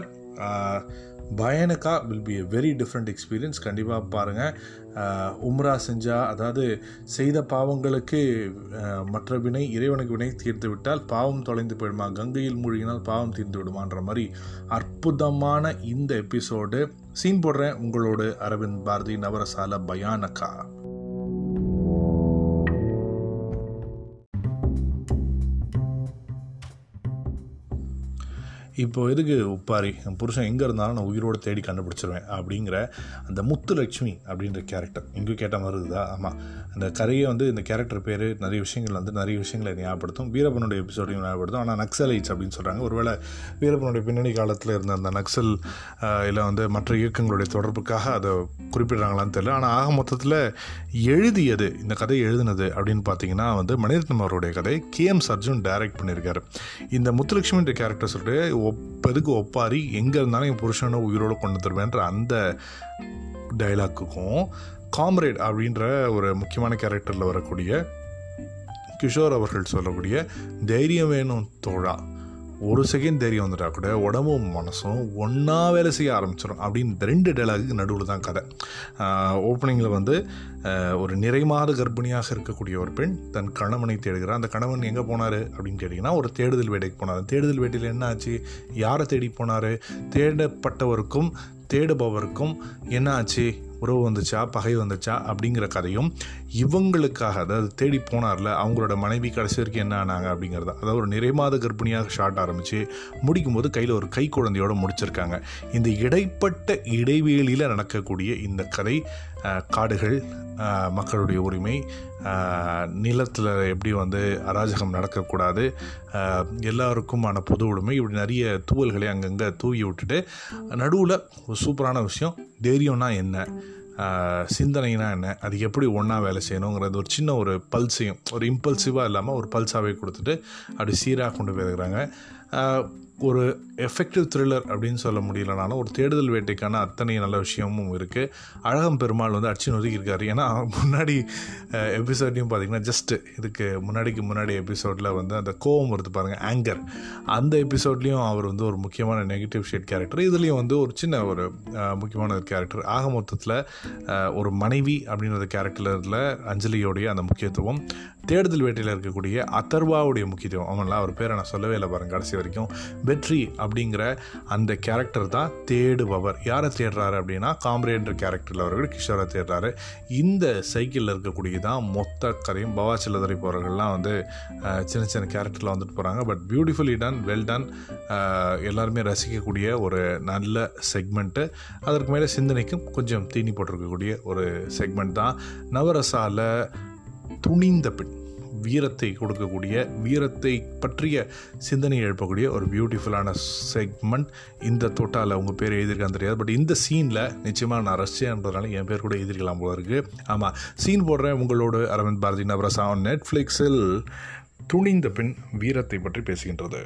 பயனுக்கா will be a very different experience கண்டிப்பாக பாருங்கள் உம்ரா செஞ்சால் அதாவது செய்த பாவங்களுக்கு ஆஹ், மற்ற வினை இறைவனுக்கு வினை தீர்த்து விட்டால் பாவம் தொலைந்து போயிடுமா கங்கையில் மூழ்கினால் பாவம் தீர்ந்து விடுமான்ற மாதிரி அற்புதமான இந்த எபிசோடு சீன் போடுறேன் உங்களோடு அரவிந்த் பாரதி நவரசால பயானகா இப்போ எதுக்கு உப்பாரி என் புருஷன் எங்கே இருந்தாலும் நான் உயிரோடு தேடி கண்டுபிடிச்சிருவேன் அப்படிங்கிற அந்த முத்துலட்சுமி அப்படின்ற கேரக்டர் இங்கே கேட்ட மாதிரி இருக்குதா ஆமாம் அந்த கதையை வந்து இந்த கேரக்டர் பேர் நிறைய விஷயங்கள் வந்து நிறைய விஷயங்களை ஞாபகப்படுத்தும் வீரப்பனுடைய எபிசோடையும் ஞாபகப்படுத்தும் ஆனால் நக்சலைட்ஸ் அப்படின்னு சொல்கிறாங்க ஒருவேளை வீரப்பனுடைய பின்னணி காலத்தில் இருந்த அந்த நக்சல் இல்லை வந்து மற்ற இயக்கங்களுடைய தொடர்புக்காக அதை குறிப்பிடுறாங்களான்னு தெரியல ஆனால் ஆக மொத்தத்தில் எழுதியது இந்த கதை எழுதினது அப்படின்னு பார்த்தீங்கன்னா வந்து மணிரத்னம் அவருடைய கதை கே எம் சர்ஜுன் டைரக்ட் பண்ணியிருக்காரு இந்த முத்துலட்சுமின்ற கேரக்டர் சொல்லிட்டு ஒப்பதுக்கு ஒப்பாரி எங்கே இருந்தாலும் என் புருஷனை உயிரோடு கொண்டு தருவேன்ற அந்த டைலாக்குக்கும் காம்ரேட் அப்படின்ற ஒரு முக்கியமான கேரக்டரில் வரக்கூடிய கிஷோர் அவர்கள் சொல்லக்கூடிய தைரியம் வேணும் தோழா ஒரு செகண்ட் தைரியம் வந்துட்டா கூட உடம்பும் மனசும் ஒன்றா வேலை செய்ய ஆரம்பிச்சிடும் அப்படின்னு இந்த ரெண்டு டைலாகுக்கு நடுவில் தான் கதை ஓப்பனிங்கில் வந்து ஆஹ், ஒரு நிறைமாத கர்ப்பிணியாக இருக்கக்கூடிய ஒரு பெண் தன் கணவனை தேடுகிறார் அந்த கணவன் எங்கே போனார் அப்படின்னு கேட்டிங்கன்னா ஒரு தேடுதல் வேட்டைக்கு போனார் தேடுதல் வேட்டையில் என்ன ஆச்சு யாரை தேடி போனார் தேடப்பட்டவருக்கும் தேடுபவருக்கும் என்ன ஆச்சு உறவு வந்துச்சா பகை வந்துச்சா அப்படிங்கிற கதையும் இவங்களுக்காக அதாவது தேடி போனார்ல அவங்களோட மனைவி கடைசி வரைக்கும் என்ன ஆனாங்க அப்படிங்கிறது அதாவது ஒரு நிறைமாத கர்ப்பிணியாக ஷார்ட் ஆரம்பித்து முடிக்கும்போது கையில் ஒரு கை குழந்தையோட முடிச்சிருக்காங்க இந்த இடைப்பட்ட இடைவேளியில் நடக்கக்கூடிய இந்த கதை அஹ், காடுகள் அஹ், மக்களுடைய உரிமை நிலத்தில் எப்படி வந்து அராஜகம் நடக்கக்கூடாது அஹ், எல்லாருக்குமான பொது உடைமை இப்படி நிறைய தூவல்களை அங்கங்கே தூவி விட்டுட்டு நடுவில் ஒரு சூப்பரான விஷயம் தைரியம்னா என்ன ஆஹ் சிந்தனைனா என்ன அது எப்படி ஒன்றா வேலை செய்யணுங்கிறது ஒரு சின்ன ஒரு பல்ஸையும் ஒரு இம்பல்சிவாக இல்லாமல் ஒரு பல்ஸாகவே கொடுத்துட்டு அப்படி சீராக கொண்டு போயிருக்கிறாங்க ஆஹ் ஒரு எஃபெக்டிவ் த்ரில்லர் அப்படின்னு சொல்ல முடியலனாலும் ஒரு தேடுதல் வேட்டைக்கான அத்தனை நல்ல விஷயமும் இருக்குது அழகம் பெருமாள் வந்து அடிச்சு நொறுக்கியிருக்காரு ஏன்னா முன்னாடி எபிசோட்லையும் பார்த்தீங்கன்னா ஜஸ்ட்டு இதுக்கு முன்னாடிக்கு முன்னாடி எபிசோடில் வந்து அந்த கோவம் வருது பாருங்கள் ஆங்கர் அந்த எபிசோட்லேயும் அவர் வந்து ஒரு முக்கியமான நெகட்டிவ் ஷேட் கேரக்டர் இதுலேயும் வந்து ஒரு சின்ன ஒரு அஹ், முக்கியமான ஒரு கேரக்டர் ஆக மொத்தத்தில் அஹ், ஒரு மனைவி அப்படின்ற கேரக்டரில் அஞ்சலியோடைய அந்த முக்கியத்துவம் தேடுதல் வேட்டையில் இருக்கக்கூடிய அதர்வாவுடைய முக்கியத்துவம் அவன்லாம் அவர் பேரை நான் சொல்லவே இல்லை பாருங்க கடைசி வரைக்கும் வெற்றி அப்படிங்கிற அந்த கேரக்டர் தான் தேடுபவர் யாரை தேடுறாரு அப்படின்னா காம்ரேன்ற கேரக்டரில் அவர்கள் கிஷோரை தேடுறாரு இந்த சைக்கிளில் இருக்கக்கூடிய தான் மொத்த கதையும் பவா சில்லதுரை போகிறவர்கள்லாம் வந்து அஹ், சின்ன சின்ன கேரக்டரில் வந்துட்டு போகிறாங்க but beautifully done well done எல்லாருமே ரசிக்கக்கூடிய ஒரு நல்ல செக்மெண்ட்டு அதற்கு மேலே சிந்தனைக்கும் கொஞ்சம் தீனி போட்டிருக்கக்கூடிய ஒரு செக்மெண்ட் தான் நவரசால துணிந்த பெண் வீரத்தை கொடுக்கக்கூடிய வீரத்தை பற்றிய சிந்தனை எழுப்பக்கூடிய ஒரு பியூட்டிஃபுல்லான செக்மெண்ட் இந்த தொட்டால் உங்கள் பேர் எழுதியிருக்கான்னு தெரியாது பட் இந்த சீனில் நிச்சயமாக நான் ரஷ்யன்றதுனால என் பேர் கூட எழுதிருக்கலாம் போல இருக்குது ஆமாம் சீன் போடுறேன் உங்களோட அரவிந்த் பாரதி நவரசா நெட்ஃப்ளிக்ஸில் துணிந்த பெண் வீரத்தை பற்றி பேசுகின்றது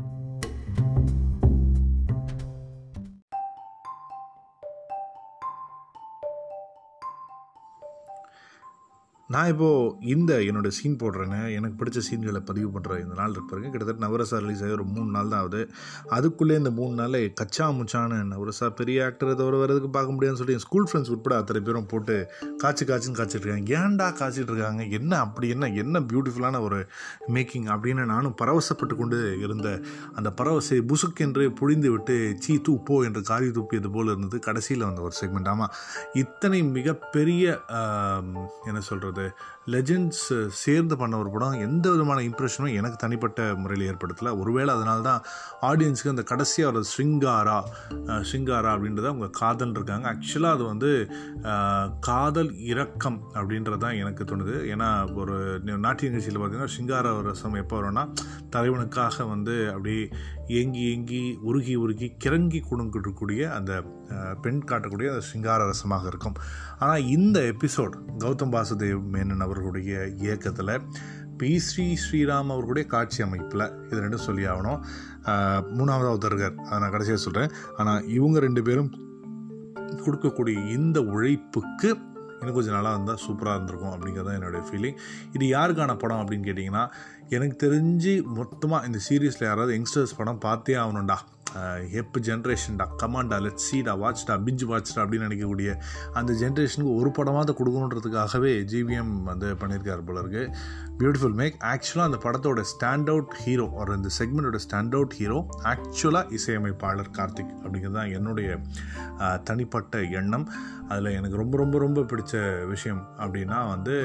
நான் இப்போது இந்த என்னோடய சீன் போடுறேன்னு எனக்கு பிடிச்ச சீன்களை பதிவு பண்ணுற இந்த நாள் இருக்கு பாருங்க கிட்டத்தட்ட நவரசா ரிலீஸ் ஆகி ஒரு மூணு நாள் தான் ஆகுது அதுக்குள்ளே இந்த மூணு நாளில் கச்சா முச்சான நவரசா பெரிய ஆக்டரை தவிர வரதுக்கு பார்க்க முடியாதுன்னு சொல்லி என் ஸ்கூல் ஃப்ரெண்ட்ஸ் உட்பட அத்தனை பேரும் போட்டு காய்ச்சி காய்ச்சின்னு காய்ச்சிட்டு இருக்காங்க ஏன்டா காய்ச்சிட்டு இருக்காங்க என்ன அப்படி என்ன என்ன பியூட்டிஃபுல்லான ஒரு மேக்கிங் அப்படின்னு நானும் பரவசப்பட்டு கொண்டு இருந்த அந்த பரவசை புசுக்கென்று புழிந்து விட்டு சீ தூ போ என்று காரி துப்பியது போல் இருந்தது கடைசியில் வந்த ஒரு செக்மெண்ட் ஆமாம் இத்தனை மிகப்பெரிய ஆம், என்ன சொல்கிறது லெஜெண்ட்ஸ் சேர்ந்து பண்ண ஒரு படம் எந்த விதமான இம்ப்ரெஷனும் எனக்கு தனிப்பட்ட முறையில் ஏற்படுத்தலை ஒருவேளை அதனால தான் ஆடியன்ஸுக்கு அந்த கடைசியாக ஒரு ஸ்ருங்காரா அஹ், ஸ்ருங்காரா அப்படின்றத அவங்க காதல் இருக்காங்க ஆக்சுவலாக அது வந்து அஹ், காதல் இரக்கம் அப்படின்றது தான் எனக்கு தோணுது ஏன்னா ஒரு நாட்டிய நிகழ்ச்சியில் பார்த்தீங்கன்னா சிங்கார ரசம் எப்போ வரும்னா தலைவனுக்காக வந்து அப்படி ஏங்கி ஏங்கி உருகி உருகி கிறங்கி கொடுக்கக்கூடிய அந்த அஹ், பெண் காட்டக்கூடிய அந்த சிங்கார ரசமாக இருக்கும் ஆனால் இந்த எபிசோட் கௌதம் வாசுதேவ் மேனன் அவர்களுடைய இயக்கத்தில் பி ஸ்ரீ ஸ்ரீராம் அவர்களுடைய காட்சி அமைப்பில் இது ரெண்டும் சொல்லி ஆகணும் அஹ், மூணாவது அவதர்கர் அதை நான் கடைசியாக சொல்கிறேன் ஆனால் இவங்க ரெண்டு பேரும் கொடுக்கக்கூடிய இந்த உழைப்புக்கு இன்னும் கொஞ்சம் நல்லா இருந்தால் சூப்பராக இருந்திருக்கும் அப்படிங்கிறது தான் என்னுடைய ஃபீலிங் இது யாருக்கான படம் அப்படின்னு கேட்டிங்கன்னா எனக்கு தெரிஞ்சு மொத்தமாக இந்த சீரீஸில் யாராவது யங்ஸ்டர்ஸ் படம் பார்த்தே ஆகணும்டா ஹெப் ஜென்ரேஷன்டா கமாண்டா லெட் சீடா வாட்ச்டா பிஞ்சு வாட்ச்டா அப்படின்னு நினைக்கக்கூடிய அந்த ஜென்ரேஷனுக்கு ஒரு படமாவது கொடுக்கணுன்றதுக்காகவே ஜிவிஎம் வந்து பண்ணியிருக்காரு போல இருக்கு பியூட்டிஃபுல் மேக் ஆக்சுவலாக அந்த படத்தோட ஸ்டாண்ட் அவுட் ஹீரோ ஒரு இந்த செக்மெண்டோட ஸ்டாண்ட் அவுட் ஹீரோ ஆக்சுவலாக இசையமைப்பாளர் கார்த்திக் அப்படிங்கிறது தான் என்னுடைய ஆஹ், தனிப்பட்ட எண்ணம் அதில் எனக்கு ரொம்ப ரொம்ப ரொம்ப பிடிச்ச விஷயம் அப்படின்னா வந்து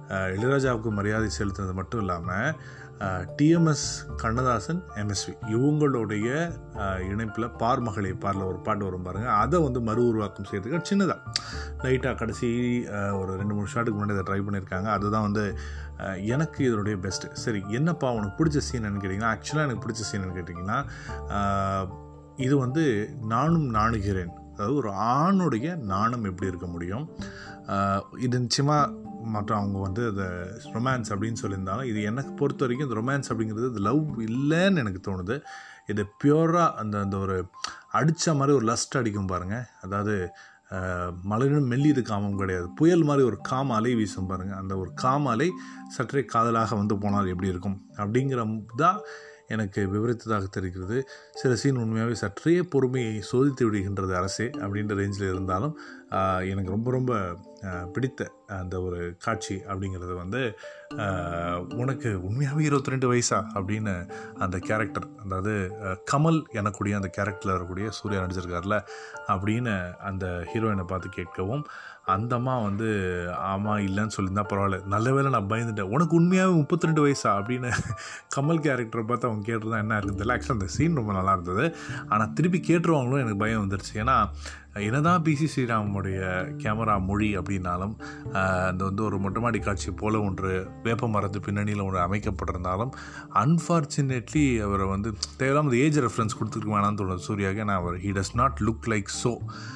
அஹ், இளையராஜாவுக்கு மரியாதை செலுத்துனது மட்டும் இல்லாமல் டிஎம்எஸ் கண்ணதாசன் எம்எஸ்வி இவங்களுடைய இணைப்பில் பார் மகளே பாரில் ஒரு பாட்டு வரும் பாருங்கள் அதை வந்து மறு உருவாக்கம் செய்யறதுக்கு சின்னதாக லைட்டாக கடைசி அஹ், ஒரு ரெண்டு மூணு ஷாட்டுக்கு முன்னாடி அதை ட்ரை பண்ணியிருக்காங்க அதுதான் வந்து அஹ், எனக்கு இதனுடைய பெஸ்ட்டு சரி என்னப்பா உனக்கு பிடிச்ச சீன் கேட்டிங்கன்னா ஆக்சுவலாக எனக்கு பிடிச்ச சீன் கேட்டிங்கன்னா அஹ், இது வந்து நானும் நாணுகிறேன் அதாவது ஒரு ஆணுடைய நாணம் எப்படி இருக்க முடியும் ஆஹ் இது நிச்சயமாக மற்ற அவங்க வந்து அதை ரொமான்ஸ் அப்படின்னு சொல்லியிருந்தாலும் இது எனக்கு பொறுத்த வரைக்கும் இந்த ரொமான்ஸ் அப்படிங்கிறது இது லவ் இல்லைன்னு எனக்கு தோணுது இது பியூராக அந்த அந்த ஒரு அடித்த மாதிரி ஒரு லஸ்ட் அடிக்கும் பாருங்கள் அதாவது ஆஹ் மலரினும் மெல்லியது காமம் கிடையாது புயல் மாதிரி ஒரு காம அலை வீசும் பாருங்கள் அந்த ஒரு காம அலை சற்றே காதலாக வந்து போனால் எப்படி இருக்கும் அப்படிங்கிற தான் எனக்கு விவரித்ததாக தெரிகிறது சில சீன் உண்மையாகவே சற்றே பொறுமையை சோதித்து விடுகின்றது அரசே அப்படின்ற ரேஞ்சில் இருந்தாலும் ஆஹ், எனக்கு ரொம்ப ரொம்ப ஆஹ், பிடித்த அந்த ஒரு காட்சி அப்படிங்கிறது வந்து ஆஹ், உனக்கு உண்மையாகவே இருபத்தி ரெண்டு வயசா அப்படின்னு அந்த கேரக்டர் அதாவது ஆஹ், கமல் எனக்கூடிய அந்த கேரக்டரில் இருக்கக்கூடிய சூர்யா நடிச்சிருக்கார்ல அப்படின்னு அந்த ஹீரோயினை பார்த்து கேட்கவும் அந்த அம்மா வந்து ஆமாம் இல்லைன்னு சொல்லியிருந்தா பரவாயில்ல நல்ல வேளை நான் பயந்துட்டேன் உனக்கு உண்மையாகவே முப்பத்தி ரெண்டு வயசா அப்படின்னு கமல் கேரக்டரை பார்த்து அவங்க கேட்டுருந்தா என்ன இருக்குது ஆக்சுவலாக அந்த சீன் ரொம்ப நல்லா இருந்தது ஆனால் திருப்பி கேட்டுருவாங்களும் எனக்கு பயம் வந்துருச்சு ஏன்னா என்னதான் பிசி ஸ்ரீராமுடைய கேமரா மொழி அப்படின்னாலும் ஆஹ், அந்த வந்து ஒரு மொட்டை மாடி காட்சி போல ஒன்று வேப்ப மரத்து பின்னணியில் ஒன்று அமைக்கப்பட்டிருந்தாலும் அன்ஃபார்ச்சுனேட்லி அவரை வந்து தேவையில்லாம ஏஜ் ரெஃபரன்ஸ் கொடுத்துருக்க வேணாம்னு தோணுது சூர்யாவுக்கு ஏன்னா அவர் he does not look like so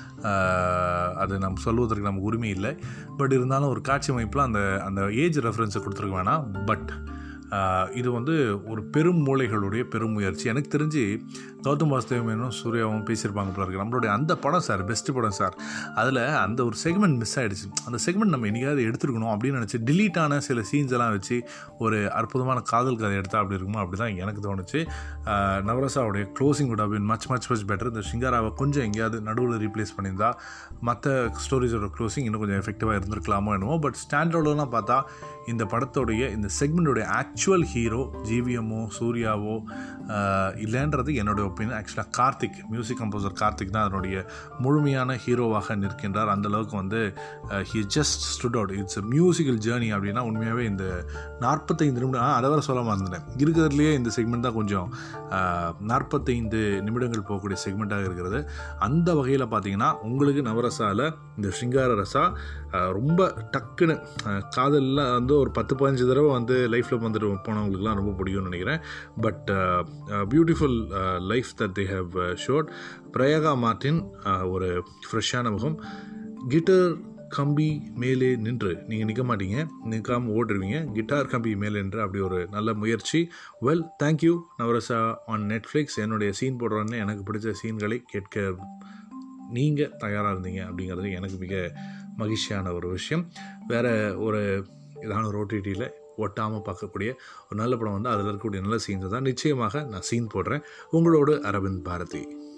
அது நம்ம சொல்வதற்கு நமக்கு உரிமை இல்லை பட் இருந்தாலும் ஒரு காட்சி அமைப்பில் அந்த அந்த ஏஜ் ரெஃபரன்ஸை கொடுத்துருக்க வேணாம் பட் இது வந்து ஒரு பெரும் மூளைகளுடைய பெரும் முயற்சி எனக்கு தெரிஞ்சு கௌதம் வாசுதேவனும் சூர்யாவும் பேசியிருப்பாங்க போல இருக்கு நம்மளுடைய அந்த படம் சார் பெஸ்ட் படம் சார் அதில் அந்த ஒரு செக்மெண்ட் மிஸ் ஆகிடுச்சு அந்த செக்மெண்ட் நம்ம என்னைக்காவது எடுத்துருக்கணும் அப்படின்னு நினச்சி delete ஆன சில சீன்ஸ் எல்லாம் வச்சு ஒரு அற்புதமான காதல் கதை எடுத்தால் அப்படி இருக்குமோ அப்படி தான் எனக்கு தோணுச்சு ஆஹ் நவரசாவுடைய closing would have been much much much better இந்த சிங்காராவை கொஞ்சம் எங்கேயாவது நடுவில் ரீப்ளேஸ் பண்ணியிருந்தா மற்ற ஸ்டோரிஸோட க்ளோசிங் இன்னும் கொஞ்சம் எஃபெக்டிவாக இருந்திருக்கலாமோ என்னமோ பட் ஸ்டாண்டர்டெலாம் பார்த்தா இந்த படத்தோடைய இந்த செக்மெண்ட்டோடைய ஆக்சுவல் ஹீரோ ஜிவிஎம்மோ சூர்யாவோ ஆஹ் இல்லைன்றது என்னோட ஒப்பீனியன் ஆக்சுவலாக கார்த்திக் மியூசிக் கம்போசர் கார்த்திக் தான் அதனுடைய முழுமையான ஹீரோவாக நிற்கின்றார் அந்த அளவுக்கு வந்து he just stood out it's musical journey அப்படின்னா உண்மையாகவே இந்த நாற்பத்தைந்து நிமிடம் ஆ, அதை வர சொல்ல மறந்துட்டேன் இருக்கிறதுலையே இந்த செக்மெண்ட் தான் கொஞ்சம் நாற்பத்தைந்து நிமிடங்கள் போகக்கூடிய செக்மெண்ட்டாக இருக்கிறது அந்த வகையில் பார்த்தீங்கன்னா உங்களுக்கு நவரசாவில் இந்த ஸ்ருங்கார ரசா ஆஹ், ரொம்ப டக்குன்னு ஆஹ், காதல்லாம் வந்து ஒரு பத்து பதினஞ்சு தடவை வந்து லைஃப்பில் வந்துட்டு போனவங்களுக்குலாம் ரொம்ப பிடிக்கும்னு நினைக்கிறேன் but beautiful life that they have shot Prayaga Martin ஆஹ், ஒரு ஃப்ரெஷ்ஷான முகம் கிட்டர் கம்பி மேலே நின்று நீங்கள் நிற்க மாட்டீங்க நிற்காமல் ஓடுருவீங்க கிட்டார் கம்பி மேலே நின்று அப்படி ஒரு நல்ல முயற்சி well thank you Navarasa on Netflix என்னுடைய சீன் போடுறோன்னு எனக்கு பிடிச்ச சீன்களை கேட்க நீங்கள் தயாராக இருந்தீங்க அப்படிங்கிறது எனக்கு மிக மகிழ்ச்சியான ஒரு விஷயம் வேறு ஒரு இதான ஒரு ஓடிடியில் ஒட்டாமல் பார்க்கக்கூடிய ஒரு நல்ல படம் வந்து அதில் இருக்கக்கூடிய நல்ல சீன்ஸ் தான் நிச்சயமாக நான் சீன் போடுறேன் உங்களோடு அரவிந்த் பாரதி